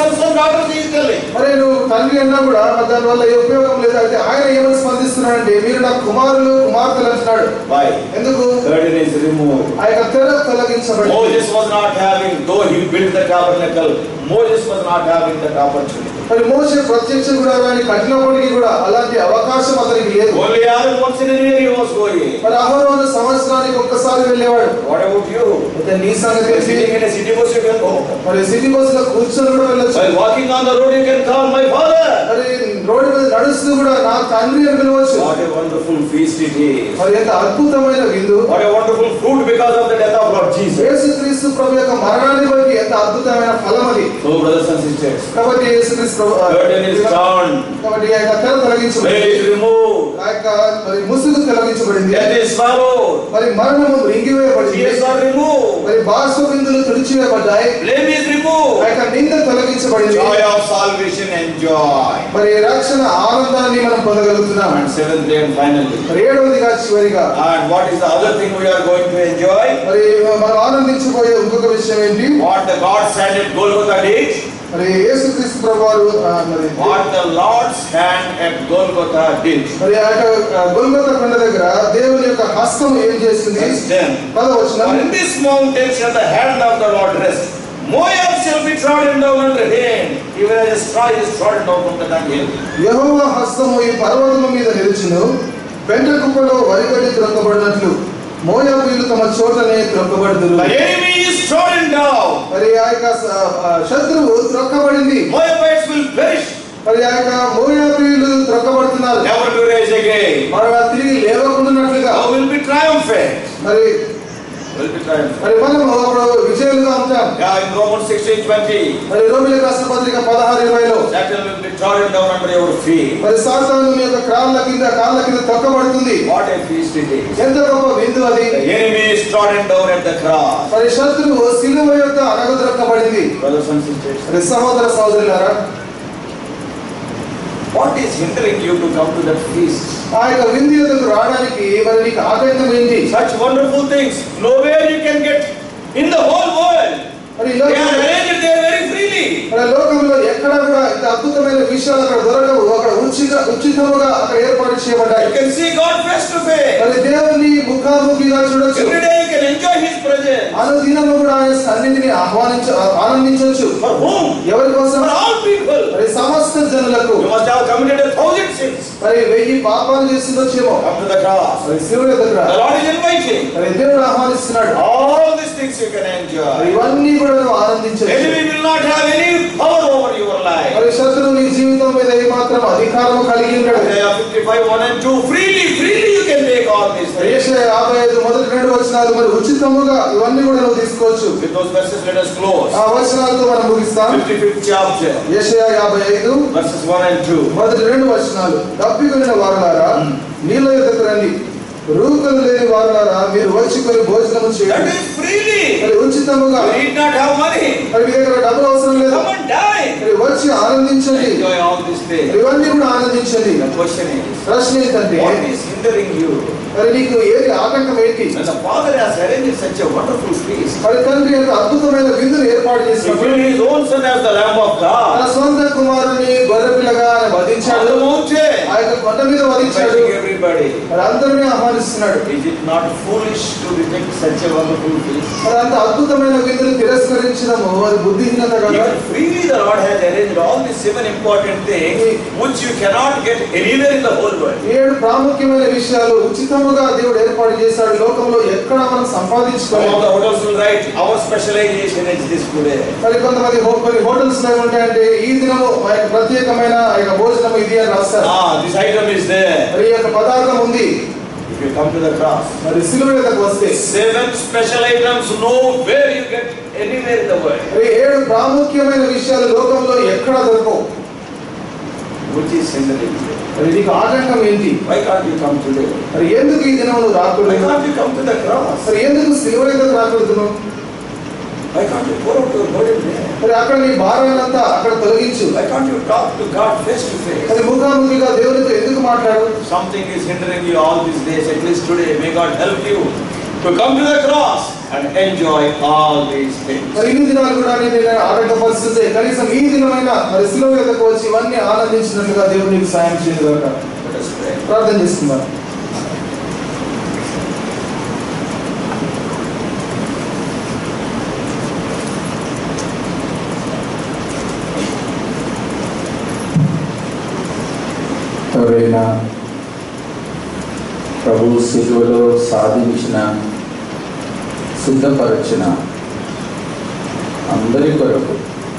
sons and daughters, he is telling. మరి నువ్వు తండ్రి అన్నా కూడా మరి దాని వల్ల ఏ ఉపయోగం లేదు అయితే ఆయన ఏమని స్పందిస్తున్నాడంటే మీరు నా కుమారులు కుమార్తెలు అంటున్నాడు Why? ఎందుకు Curtain is removed. ఆ యొక్క తెర తొలగించబడి Moses was not having, though he built the tabernacle, Moses was not having that opportunity. మరి మోసే ప్రత్యక్ష కూడా కానీ కఠినప్పటికీ కూడా అలాంటి అవకాశం అతనికి లేదు Only Aaron once in a year he was going. మరి అహరోను సంవత్సరానికి ఒక్కసారి వెళ్ళేవాడు What about you? అయితే నీ సంగతి You're ఏంటి? sitting in a city bus, you can go. మరి సిటీ బస్ లో కూర్చొని కూడా వెళ్ళొచ్చు While walking on the road, you can call my father. మరి రోడ్డు మీద నడుస్తూ కూడా నా తండ్రి అని పిలవచ్చు What a wonderful feast it is. మరి ఎంత అద్భుతమైన విందు What a wonderful fruit because of the death of Lord Jesus. యేసుక్రీస్తు ప్రభు యొక్క మరణాన్ని బట్టి ఎంత అద్భుతమైన ఫలం అది So, brothers and sisters, కాబట్టి యేసుక్రీస్తు ప్రభు ఆ, curtain is torn, కాబట్టి ఆ యొక్క తెర veil తొలగించబడింది is removed, ఆ యొక్క మరి ముసుగు తొలగించబడింది death is swallowed, మరి మరణము రింగివేయబడింది tears are removed, మరి బాష్ప బిందులు తుడిచివేయబడ్డాయి blame is ఆ removed, యొక్క నింద తొలగించబడింది joy of salvation enjoy. మరి రక్షణ ఆనందాన్ని మనం పొందగలుగుతున్నాం And seventhly and finally, మరి ఏడవదిగా చివరిగా and what is the other thing we are going to enjoy? మరి మనం ఆనందించబోయే ఇంకొక విషయం ఏంటి What the God's hand at Golgotha did? మరి యేసుక్రీస్తు ప్రభువారు ఆ, మరి What the Lord's hand at Golgotha did. మరి ఆ యొక్క గొల్గొత కొండ దగ్గర దేవుని యొక్క హస్తం ఏం చేసింది Verse 10. పదవచనం For in this mountain shall the hand of the Lord rest. Moab shall be trodden down under him, even as a straw is trodden down from the dunghill. యెహోవా హస్తము ఈ పర్వతము మీద నిలిచును పెంట కుప్పలో వరిగడ్డి త్రొక్కబడినట్లు మోయాబీలు తమ చోటనే త్రొక్కబడుదురు The enemy is trodden down. మరి ఆ యొక్క స- ఆ శత్రువు త్రొక్కబడింది Moabites will perish, మరి ఆ యొక్క మోయాబీలు త్రొక్కబడుతున్నారు never to rise again. మరి వారు తిరిగి లేవకుండానట్లుగా Thou will be triumphant. మరి Will be triumphant. మరి మనము అప్పుడు విజయాలుగా ఉంటాం Yeah, in Romans 16 20, మరి రోమిల రాష్ట్ర పత్రిక పదహారు ఇరవైలో Satan will be trodden down under your feet. మరి సాతాను మీ యొక్క కాళ్ళ కింద కాళ్ళ కింద తొక్కబడుతుంది What a feast it is. ఎంత గొప్ప విందు అది The enemy is trodden down at the cross. మరి శత్రువు సిలువ యొక్క అనగదొరక్కబడింది Brothers and sisters, మరి సహోదర సహోదరులారా what is hindering you to come to that feast? ఆ యొక్క విందు యొద్దకు రావడానికి మరి నీకు ఆటంకం ఏంటి Such wonderful things. Nowhere you can get in the whole world. మరి ఈ They లోకం- are arranged there very freely. మన లోకంలో ఎక్కడ కూడా ఇంత అద్భుతమైన విషయాలు అక్కడ దొరకవు అక్కడ ఉచిత ఉచితముగా అక్కడ ఏర్పాటు చేయబడ్డాయి You can see God face to face. మరి దేవుని ముఖాముఖిగా చూడొచ్చు Every day you can enjoy His presence. అనుదినము కూడా ఆయన సన్నిధిని ఆహ్వానించ ఆనందించవచ్చు For whom? ఎవరి కోసం For all people. మరి సమస్త జనులకు You must have committed a thousand sins. మరి వెయ్యి పాపాలు చేసిందొచ్చేమో Come to the cross. మరి శివుని దగ్గర The Lord is inviting. మరి దేవుడు ఆహ్వానిస్తున్నాడు All these things you can మరి enjoy. ఇవన్నీ కూడా నువ్వు ఆనందించవచ్చు Enemy will not have any power over your life. మరి శత్రువు నీ జీవితం మీద ఏమాత్రం అధికారం కలిగి ఉంటాడు Isaiah 55, 1 and 2. Freely, freely you can take all these things. ఏషయ యాభై ఐదు మొదటి రెండు వచనాలు మరి ఉచితముగా ఇవన్నీ కూడా నువ్వు తీసుకోవచ్చు With those verses, let us close. ఆ వచనాలతో మనం ముగిస్తాం 55th chapter, ఏషయ యాభై ఐదు verses 1 and 2. మొదటి రెండు వచనాలు తప్పికొనిన వారులారా నీళ్ళ ఎదుకు రండి రూకలు లేని వారులారా మీరు వచ్చి కొన్ని భోజనము That చేయండి is freely. మరి ఉచితముగా You need not have money. మరి మీ దగ్గర డబ్బులు అవసరం లేదు Come and dine. మరి వచ్చి ఆనందించండి Enjoy all these things. ఇవన్నీ కూడా ఆనందించండి The question is, ప్రశ్న ఏంటంటే what is hindering you? మరి నీకు ఏది ఆటంకం ఏంటి When the Father has arranged such a wonderful feast, మరి తండ్రి యొక్క అద్భుతమైన విందును ఏర్పాటు He చేసినప్పుడు filled His own Son as the Lamb of తన God. సొంత కుమారుని గొర్రెపిల్లగా ఆయన On వధించాడు the mountain, ఆ యొక్క కొండ మీద వధించాడు inviting everybody. మరి అందరినీ ఆహ్వానిస్తున్నాడు Is it not foolish to reject such a wonderful feast? మరి అంత అద్భుతమైన విందును తిరస్కరించడము అది బుద్ధిహీనత కదా Even freely the Lord has arranged all these seven important things which you cannot get anywhere in the whole world. ఏడు ప్రాముఖ్యమైన విషయాలు ఉచితముగా దేవుడు ఏర్పాటు చేశాడు లోకంలో ఎక్కడ మనం Some సంపాదించుకోవాలి of the hotels will write, our specialization is this today. మరి కొంతమంది హో- కొన్ని హోటల్స్ లో ఏముంటాయంటే ఈ దినము మా యొక్క ప్రత్యేకమైన ఆ యొక్క భోజనం ఇది అని రాస్తారు Ah, this item is there. మరి ఈ యొక్క పదార్థం ఉంది If you come to the cross, మరి సిలువ మీదకు వస్తే seven special items, nowhere you get anywhere in the world. మరి ఏడు ప్రాముఖ్యమైన విషయాలు లోకంలో ఎక్కడ దొరకవు Which is hindering you? మరి నీకు ఆటంకం ఏంటి Why can't you come today? మరి ఎందుకు ఈ దినం నువ్వు Why రాకూడదు can't you come to the cross? మరి ఎందుకు సిలువ మీదకు రాకూడదు Why can't you pour out your burden there? మరి అక్కడ నీ భారాన్నంతా అక్కడ తొలగించు Why can't you talk to God face to face? మరి ముఖాముఖిగా దేవునితో ఎందుకు మాట్లాడు Something is hindering you all these days, at least today. May God help you to come to the cross and enjoy all these things. మరి ఇన్ని దినాలు కూడా నేను ఆటంక పరిస్థితి కనీసం ఈ దినమైన మరి శిలువ ఎదుకు వచ్చి ఇవన్నీ ఆనందించినట్లుగా దేవుడు నీకు సాయం చేయదు Let us pray. ప్రార్థన చేసుకుందాం ఎవరైనా ప్రభు శిలువలో సాధించిన సిద్ధపరచిన అందరి కొరకు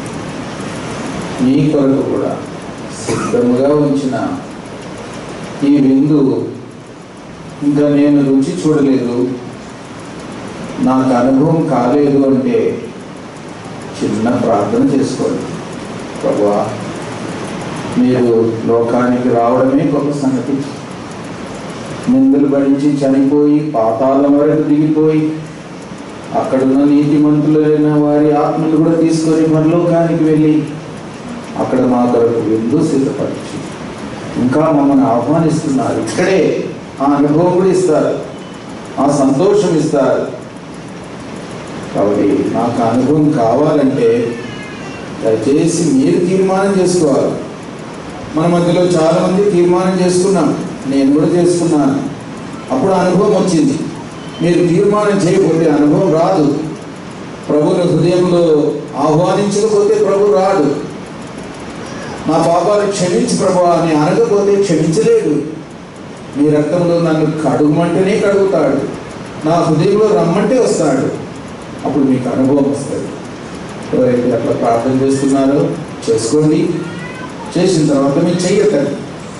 మీ కొరకు కూడా సిద్ధముగా ఉంచిన ఈ విందు ఇంకా నేను రుచి చూడలేదు నాకు అనుభవం కాలేదు అంటే చిన్న ప్రార్థన చేసుకోండి ప్రభువా మీరు లోకానికి రావడమే గొప్ప సంగతి నిందలు భరించి చనిపోయి పాతాళం వరకు దిగిపోయి అక్కడున్న నీతిమంతులైన వారి ఆత్మలు కూడా తీసుకొని పరలోకానికి వెళ్ళి అక్కడ మా కొరకు విందు సిద్ధపరిచి ఇంకా మమ్మల్ని ఆహ్వానిస్తున్నారు ఇక్కడే ఆ అనుభవం కూడా ఇస్తారు ఆ సంతోషం ఇస్తారు కాబట్టి నాకు ఆ అనుభవం కావాలంటే దయచేసి మీరు తీర్మానం చేసుకోవాలి మన మధ్యలో చాలా మంది తీర్మానం చేసుకున్నాం నేను కూడా చేసుకున్నాను అప్పుడు అనుభవం వచ్చింది మీరు తీర్మానం చేయకపోతే అనుభవం రాదు ప్రభుని హృదయంలో ఆహ్వానించకపోతే ప్రభు రాడు నా పాపాలు క్షమించి ప్రభు అని అనకపోతే క్షమించలేడు మీ రక్తంలో నన్ను కడుగుమంటేనే కడుగుతాడు నా హృదయంలో రమ్మంటే వస్తాడు అప్పుడు మీకు అనుభవం వస్తుంది ఎవరైతే అట్లా ప్రార్థన చేస్తున్నారో చేసుకోండి చేసిన తర్వాత మీరు చెయ్యకండి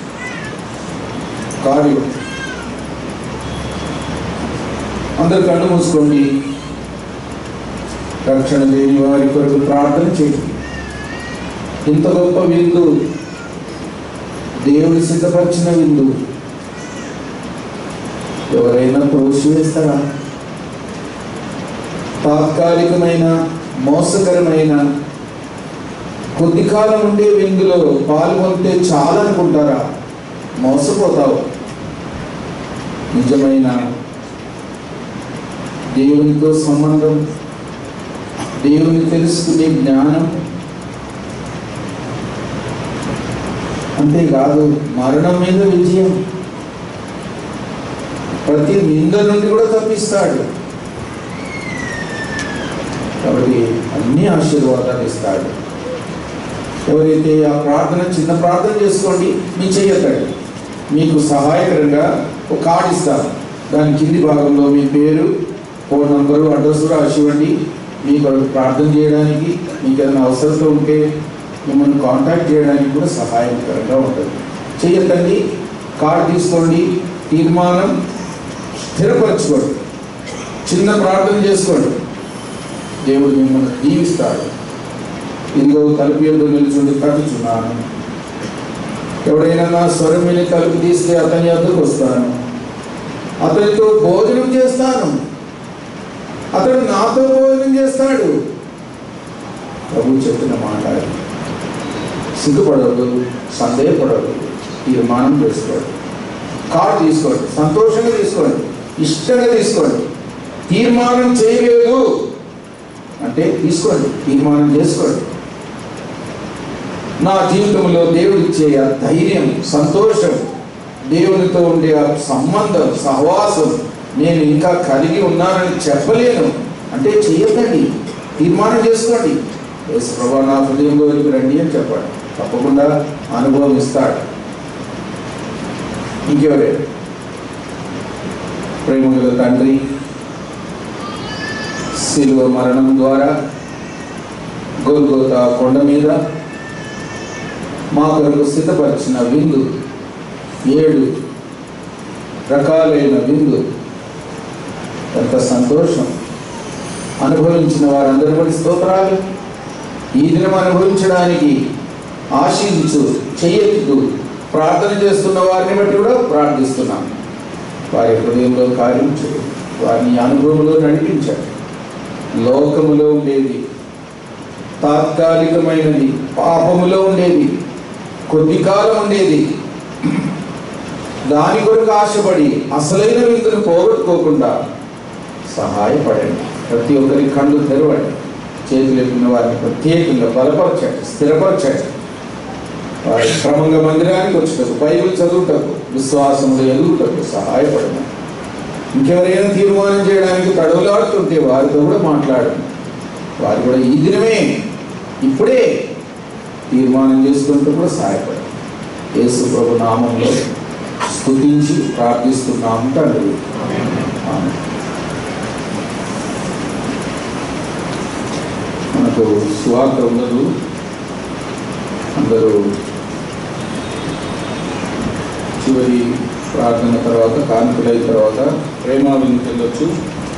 కార్యం అందరు కళ్ళు మూసుకోండి రక్షణ లేని వారి కొరకు ప్రార్థన చేయండి ఇంత గొప్ప విందు దేవుడు సిద్ధపరిచిన విందు ఎవరైనా ప్రోత్సహిస్తారా తాత్కాలికమైన మోసకరమైన కొద్ది కాలం ఉండే విందులో పాల్గొంటే చాలనుకుంటారా మోసపోతావు నిజమైన దేవునితో సంబంధం దేవుని తెలుసుకునే జ్ఞానం అంతేకాదు మరణం మీద విజయం ప్రతి నింద నుండి కూడా తప్పిస్తాడు కాబట్టి అన్ని ఆశీర్వాదాలు ఇస్తాడు ఎవరైతే ఆ ప్రార్థన చిన్న ప్రార్థన చేసుకోండి మీ చెయ్యకండి మీకు సహాయకరంగా ఒక కార్డు ఇస్తారు దాని కింది భాగంలో మీ పేరు ఫోన్ నంబరు అడ్రస్ రాసి ఇవ్వండి మీ కొరకు ప్రార్థన చేయడానికి మీకు ఏదైనా అవసరత ఉంటే మిమ్మల్ని కాంటాక్ట్ చేయడానికి కూడా సహాయకరంగా ఉంటుంది చెయ్యకండి కార్డు తీసుకోండి తీర్మానం స్థిరపరచుకోండి చిన్న ప్రార్థన చేసుకోండి దేవుడు మిమ్మల్ని దీవిస్తాడు ఇదిగో తలుపు ఎదురు నిలుచుండి తట్టుచున్నాను ఎవడైనా నా స్వరం విని తలుపు తీస్తే అతని వద్దకు వస్తాను అతనితో భోజనం చేస్తాను అతడు నాతో భోజనం చేస్తాడు ప్రభు చెప్పిన మాట అది. సిగ్గుపడవద్దు సందేహపడవద్దు తీర్మానం చేసుకోండి కార్డు తీసుకోండి సంతోషంగా తీసుకోండి ఇష్టంగా తీసుకోండి తీర్మానం చేయలేదు అంటే తీసుకోండి తీర్మానం చేసుకోండి నా జీవితంలో దేవుడు ఇచ్చే ఆ ధైర్యం సంతోషం దేవునితో ఉండే ఆ సంబంధం సహవాసం నేను ఇంకా కలిగి ఉన్నానని చెప్పలేను అంటే చేయకండి తీర్మానం చేసుకోండి యేసు ప్రభా నా హృదయంలోకి రండి అని చెప్పండి తప్పకుండా అనుభవం ఇస్తాడు ఇంకెవరే ప్రేమగల తండ్రి శిలువ మరణం ద్వారా గోల్గోతా కొండ మీద మా కొరకు సిద్ధపరిచిన విందు ఏడు రకాలైన విందు ఎంత సంతోషం అనుభవించిన వారందరూ కూడా స్తోత్రాలు ఈ దినం అనుభవించడానికి ఆశించు చెయ్యొద్దు ప్రార్థన చేస్తున్న వారిని బట్టి కూడా ప్రార్థిస్తున్నాం వారి హృదయంలో కార్యం చేయండి వారిని అనుభవంలో నడిపించండి లోకములో ఉండేది తాత్కాలికమైనది పాపములో ఉండేది కొద్ది కాలం ఉండేది దాని కొరకు ఆశపడి అసలైన విందును పోగొట్టుకోకుండా సహాయపడండి ప్రతి ఒక్కరి కళ్ళు తెరవండి చేతులు ఎక్కిన వారిని ప్రత్యేకంగా బలపరచండి స్థిరపరచండి వారి క్రమంగా మందిరానికి వచ్చుటకు బైబిల్ చదువుటకు విశ్వాసములు ఎదుగుటకు సహాయపడము ఇంకెవరైనా తీర్మానం చేయడానికి తడవలాడుతుంటే వారితో కూడా మాట్లాడండి వారు కూడా ఈ దినమే ఇప్పుడే తీర్మానం చేసుకుంటూ కూడా సహాయపడండి యేసు ప్రభు నామంలో స్తుతించి ప్రార్థిస్తున్నాము తండ్రి ఆమేన్. మనకు సువార్త ఉండదు అందరూ చివరి ప్రార్థన తర్వాత కానుకలైన తర్వాత ప్రేమ విందుకు వెళ్ళొచ్చు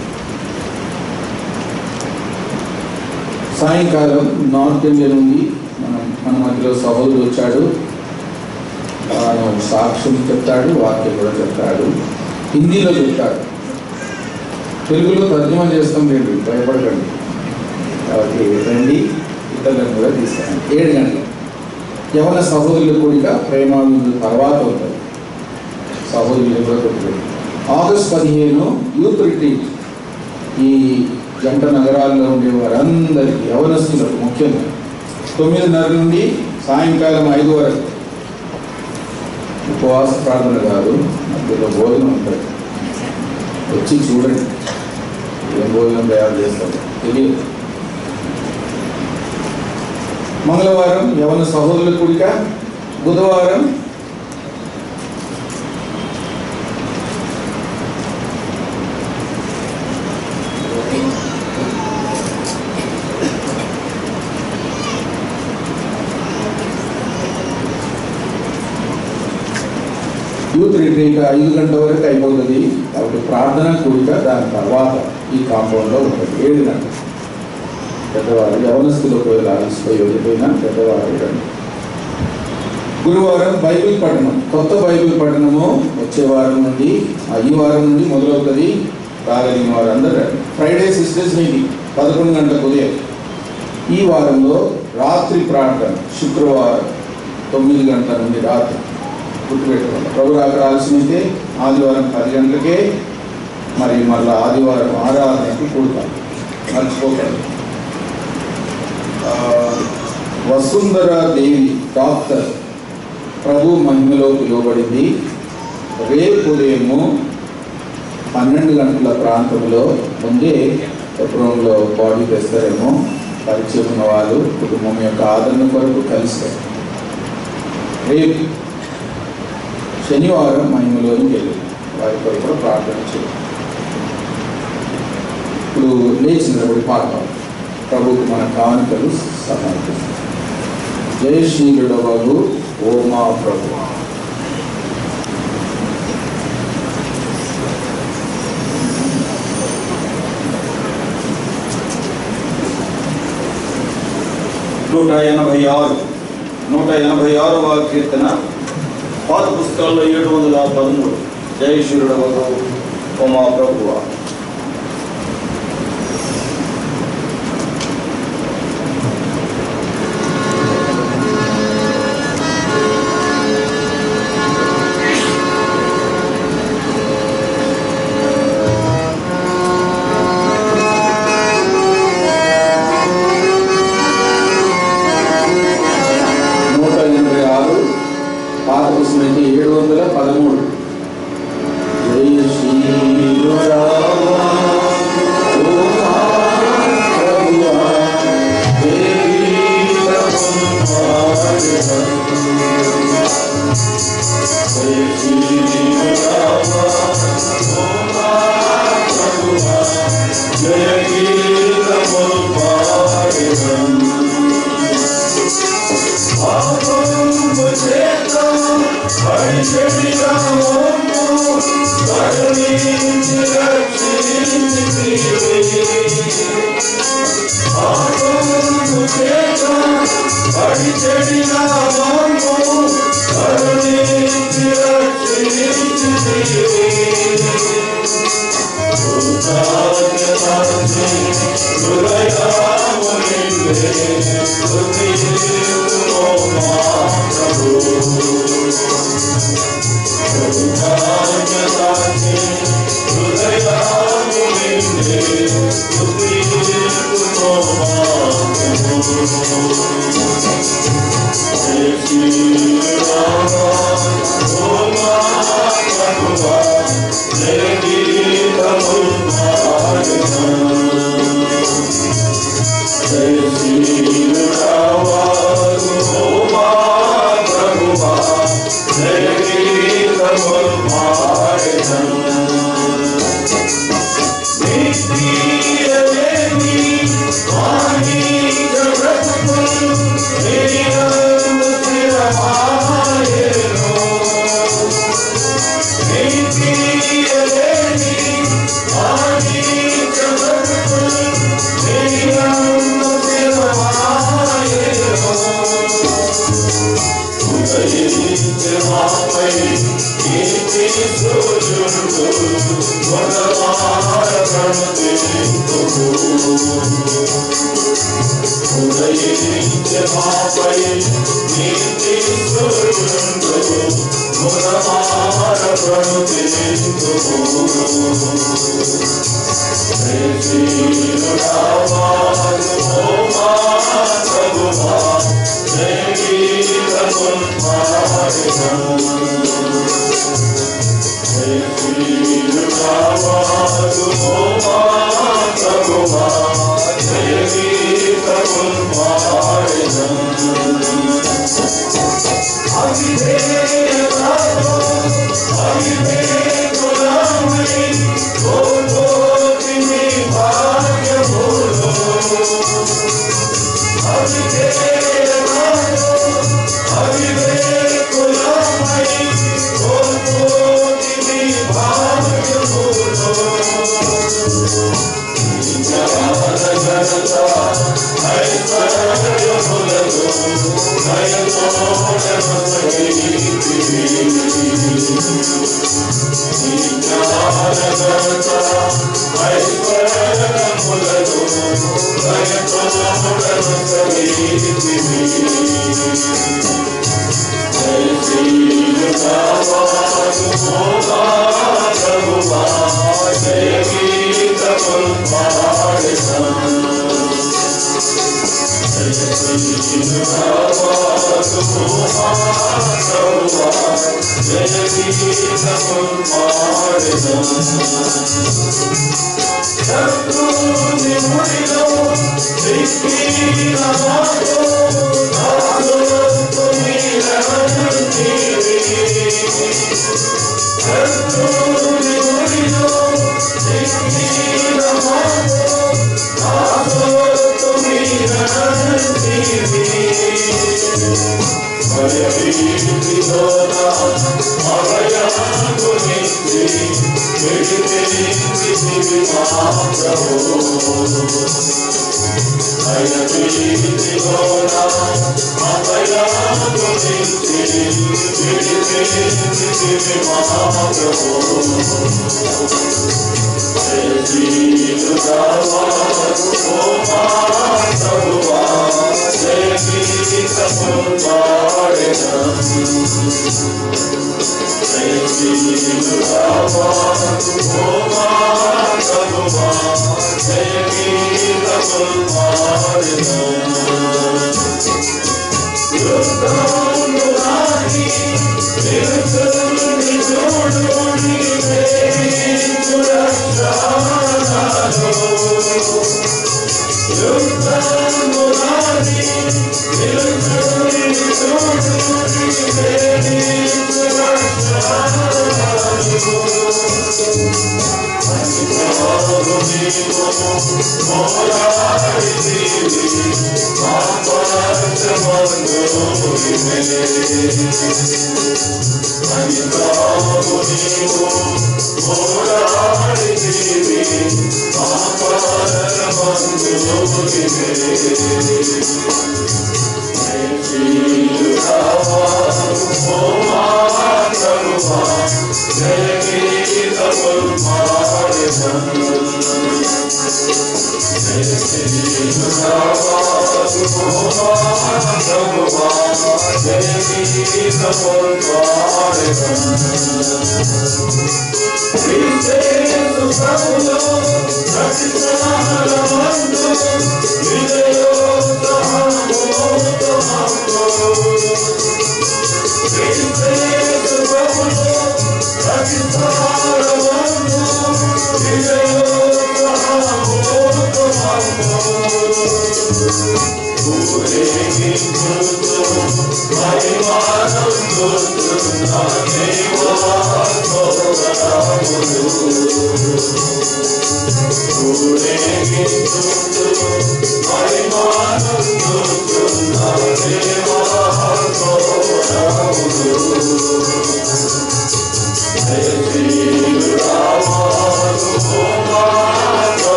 సాయంకాలం నార్త్ ఇండియా నుండి మనం మన మధ్యలో సహోదరుడు వచ్చాడు తాను సాక్ష్యం చెప్తాడు వాక్యం కూడా చెప్తాడు హిందీలో చెప్తాడు తెలుగులో తర్జుమా చేస్తాం రండి భయపడకండి కాబట్టి రండి ఇతరులను కూడా తీసుకురండి ఏడు గంటలు యవన సహోదరుల కూడిక ప్రేమ విందు తర్వాత ఉంటుంది సహోదరులు కూడా కొట్టుకోండి ఆగస్ట్ పదిహేను యూత్ రిట్రీట్ ఈ జంట నగరాల్లో ఉండే వారందరికీ యవనస్తులకు ముఖ్యంగా తొమ్మిదిన్నర నుండి సాయంకాలం ఐదు వరకు ఉపవాస ప్రార్థన కాదు మధ్యలో భోజనం ఉంటుంది వచ్చి చూడండి ఏం భోజనం తయారు చేస్తారు తెలియదు మంగళవారం యవన సహోదరుల కూడిక బుధవారం యూత్ రిట్రీట్ ఐదు గంటల వరకు అయిపోతుంది కాబట్టి ప్రార్థన కూడిక దాని తర్వాత ఈ కాంపౌండ్లో ఉంటుంది ఏడు గంటలు పెద్దవారు యవనస్తులు ఒకవేళ అలసిపోయి వెళ్ళిపోయినా పెద్దవారు రండి గురువారం బైబిల్ పఠనం కొత్త బైబిల్ పఠనము వచ్చే వారం నుండి ఆ ఈ వారం నుండి మొదలవుతుంది రాగలిగిన వారు అందరూ రండి ఫ్రైడే సిస్టర్స్ మీటింగ్ పదకొండు గంటలకు ఉదయం ఈ వారంలో రాత్రి ప్రార్థన శుక్రవారం తొమ్మిది గంటల నుండి రాత్రి గుర్తుపెట్టుకోండి ప్రభు అక్కడ ఆలస్యమైతే ఆదివారం పది గంటలకే మరి మళ్ళీ ఆదివారం ఆరాధనకి కూడతాం మర్చిపోకండి ఆ, వసుంధర దేవి డాక్టర్ ప్రభు మహిమలో పిలువబడింది రేపు ఉదయము పన్నెండు గంటల ప్రాంతంలో ముందే ఎప్రోన్లో బాడీ తెస్తారేమో పరిచయం ఉన్న వాళ్ళు కుటుంబం యొక్క ఆదరణ కొరకు కలిస్తారు రేపు శనివారం మహిమలోనికి వెళ్ళి వారి కొరకు కూడా ప్రార్థన చేయాలి ఇప్పుడు లేచి నిలబడి పాడతాం ప్రభుకు మన కానుకలు సమర్పిస్తాం జయ శ్రీలుడ బాబు ఓ మా ప్రభు నూట ఎనభై ఆరు నూట ఎనభై ఆరవ కీర్తన పాత పుస్తకాల్లో ఏడు వందల పదమూడు జయశ్వరుడ ఓ మా ప్రభువా నూట ఎనభై ఆరు పాత పుస్తకం అయితే ఏడు వందల పదమూడు జయ శ్రీరామ ఓ మా ప్రభువా, దేవీ హృదయ ఉదయించే మాపై నీతి సూర్యుడు మురమార ప్రణుతింతుము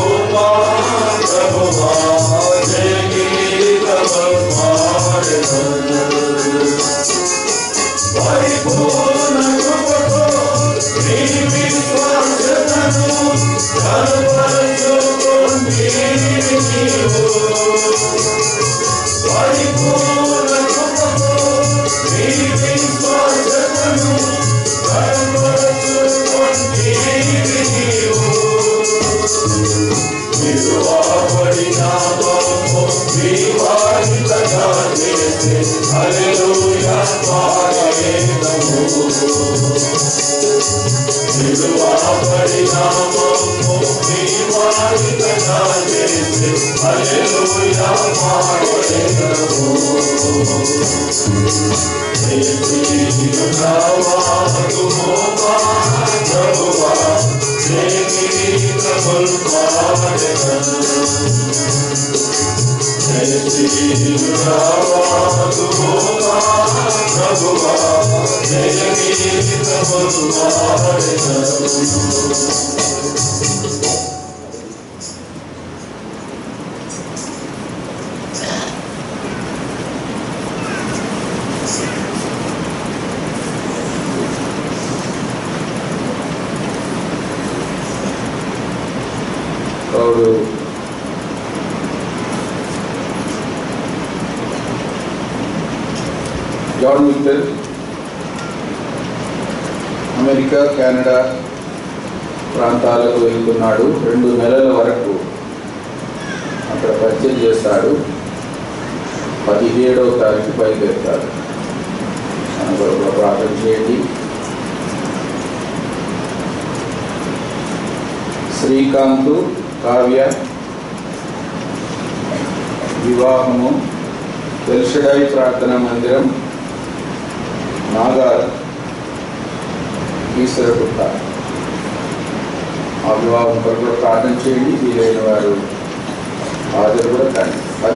Thank you. పరిపూర్ణ కృపతో నీ విశ్వాసతను కనపరచుకోండి నీవు. పరిపూర్ణ కృపతో నీ విశ్వాసతను కనపరచుకోండి నీవు. విలువబడినామము వివాహితగా చేసే హల్లెలూయా పాడేదము. విలువబడినామము వివాహితగా చేసే హల్లెలూయా పాడేదము. పౌరు జాన్ విక్టర్ అమెరికా కెనడా ప్రాంతాలకు వెళ్తున్నాడు రెండు నెలల వరకు అక్కడ పరిచయం చేస్తాడు పదిహేడవ తారీఖు బయలుదేరుతాడు మన కొరకు ప్రార్థన చేయండి శ్రీకాంత్ కావ్య వివాహము వెల్షడాయి ప్రార్థనా మందిరం నాగార్ ఈశ్వరగుట్ట ఆ వివాహం కొరకు కూడా ప్రార్థన చేయండి వీలైన వారు హాజరు కూడా కానీ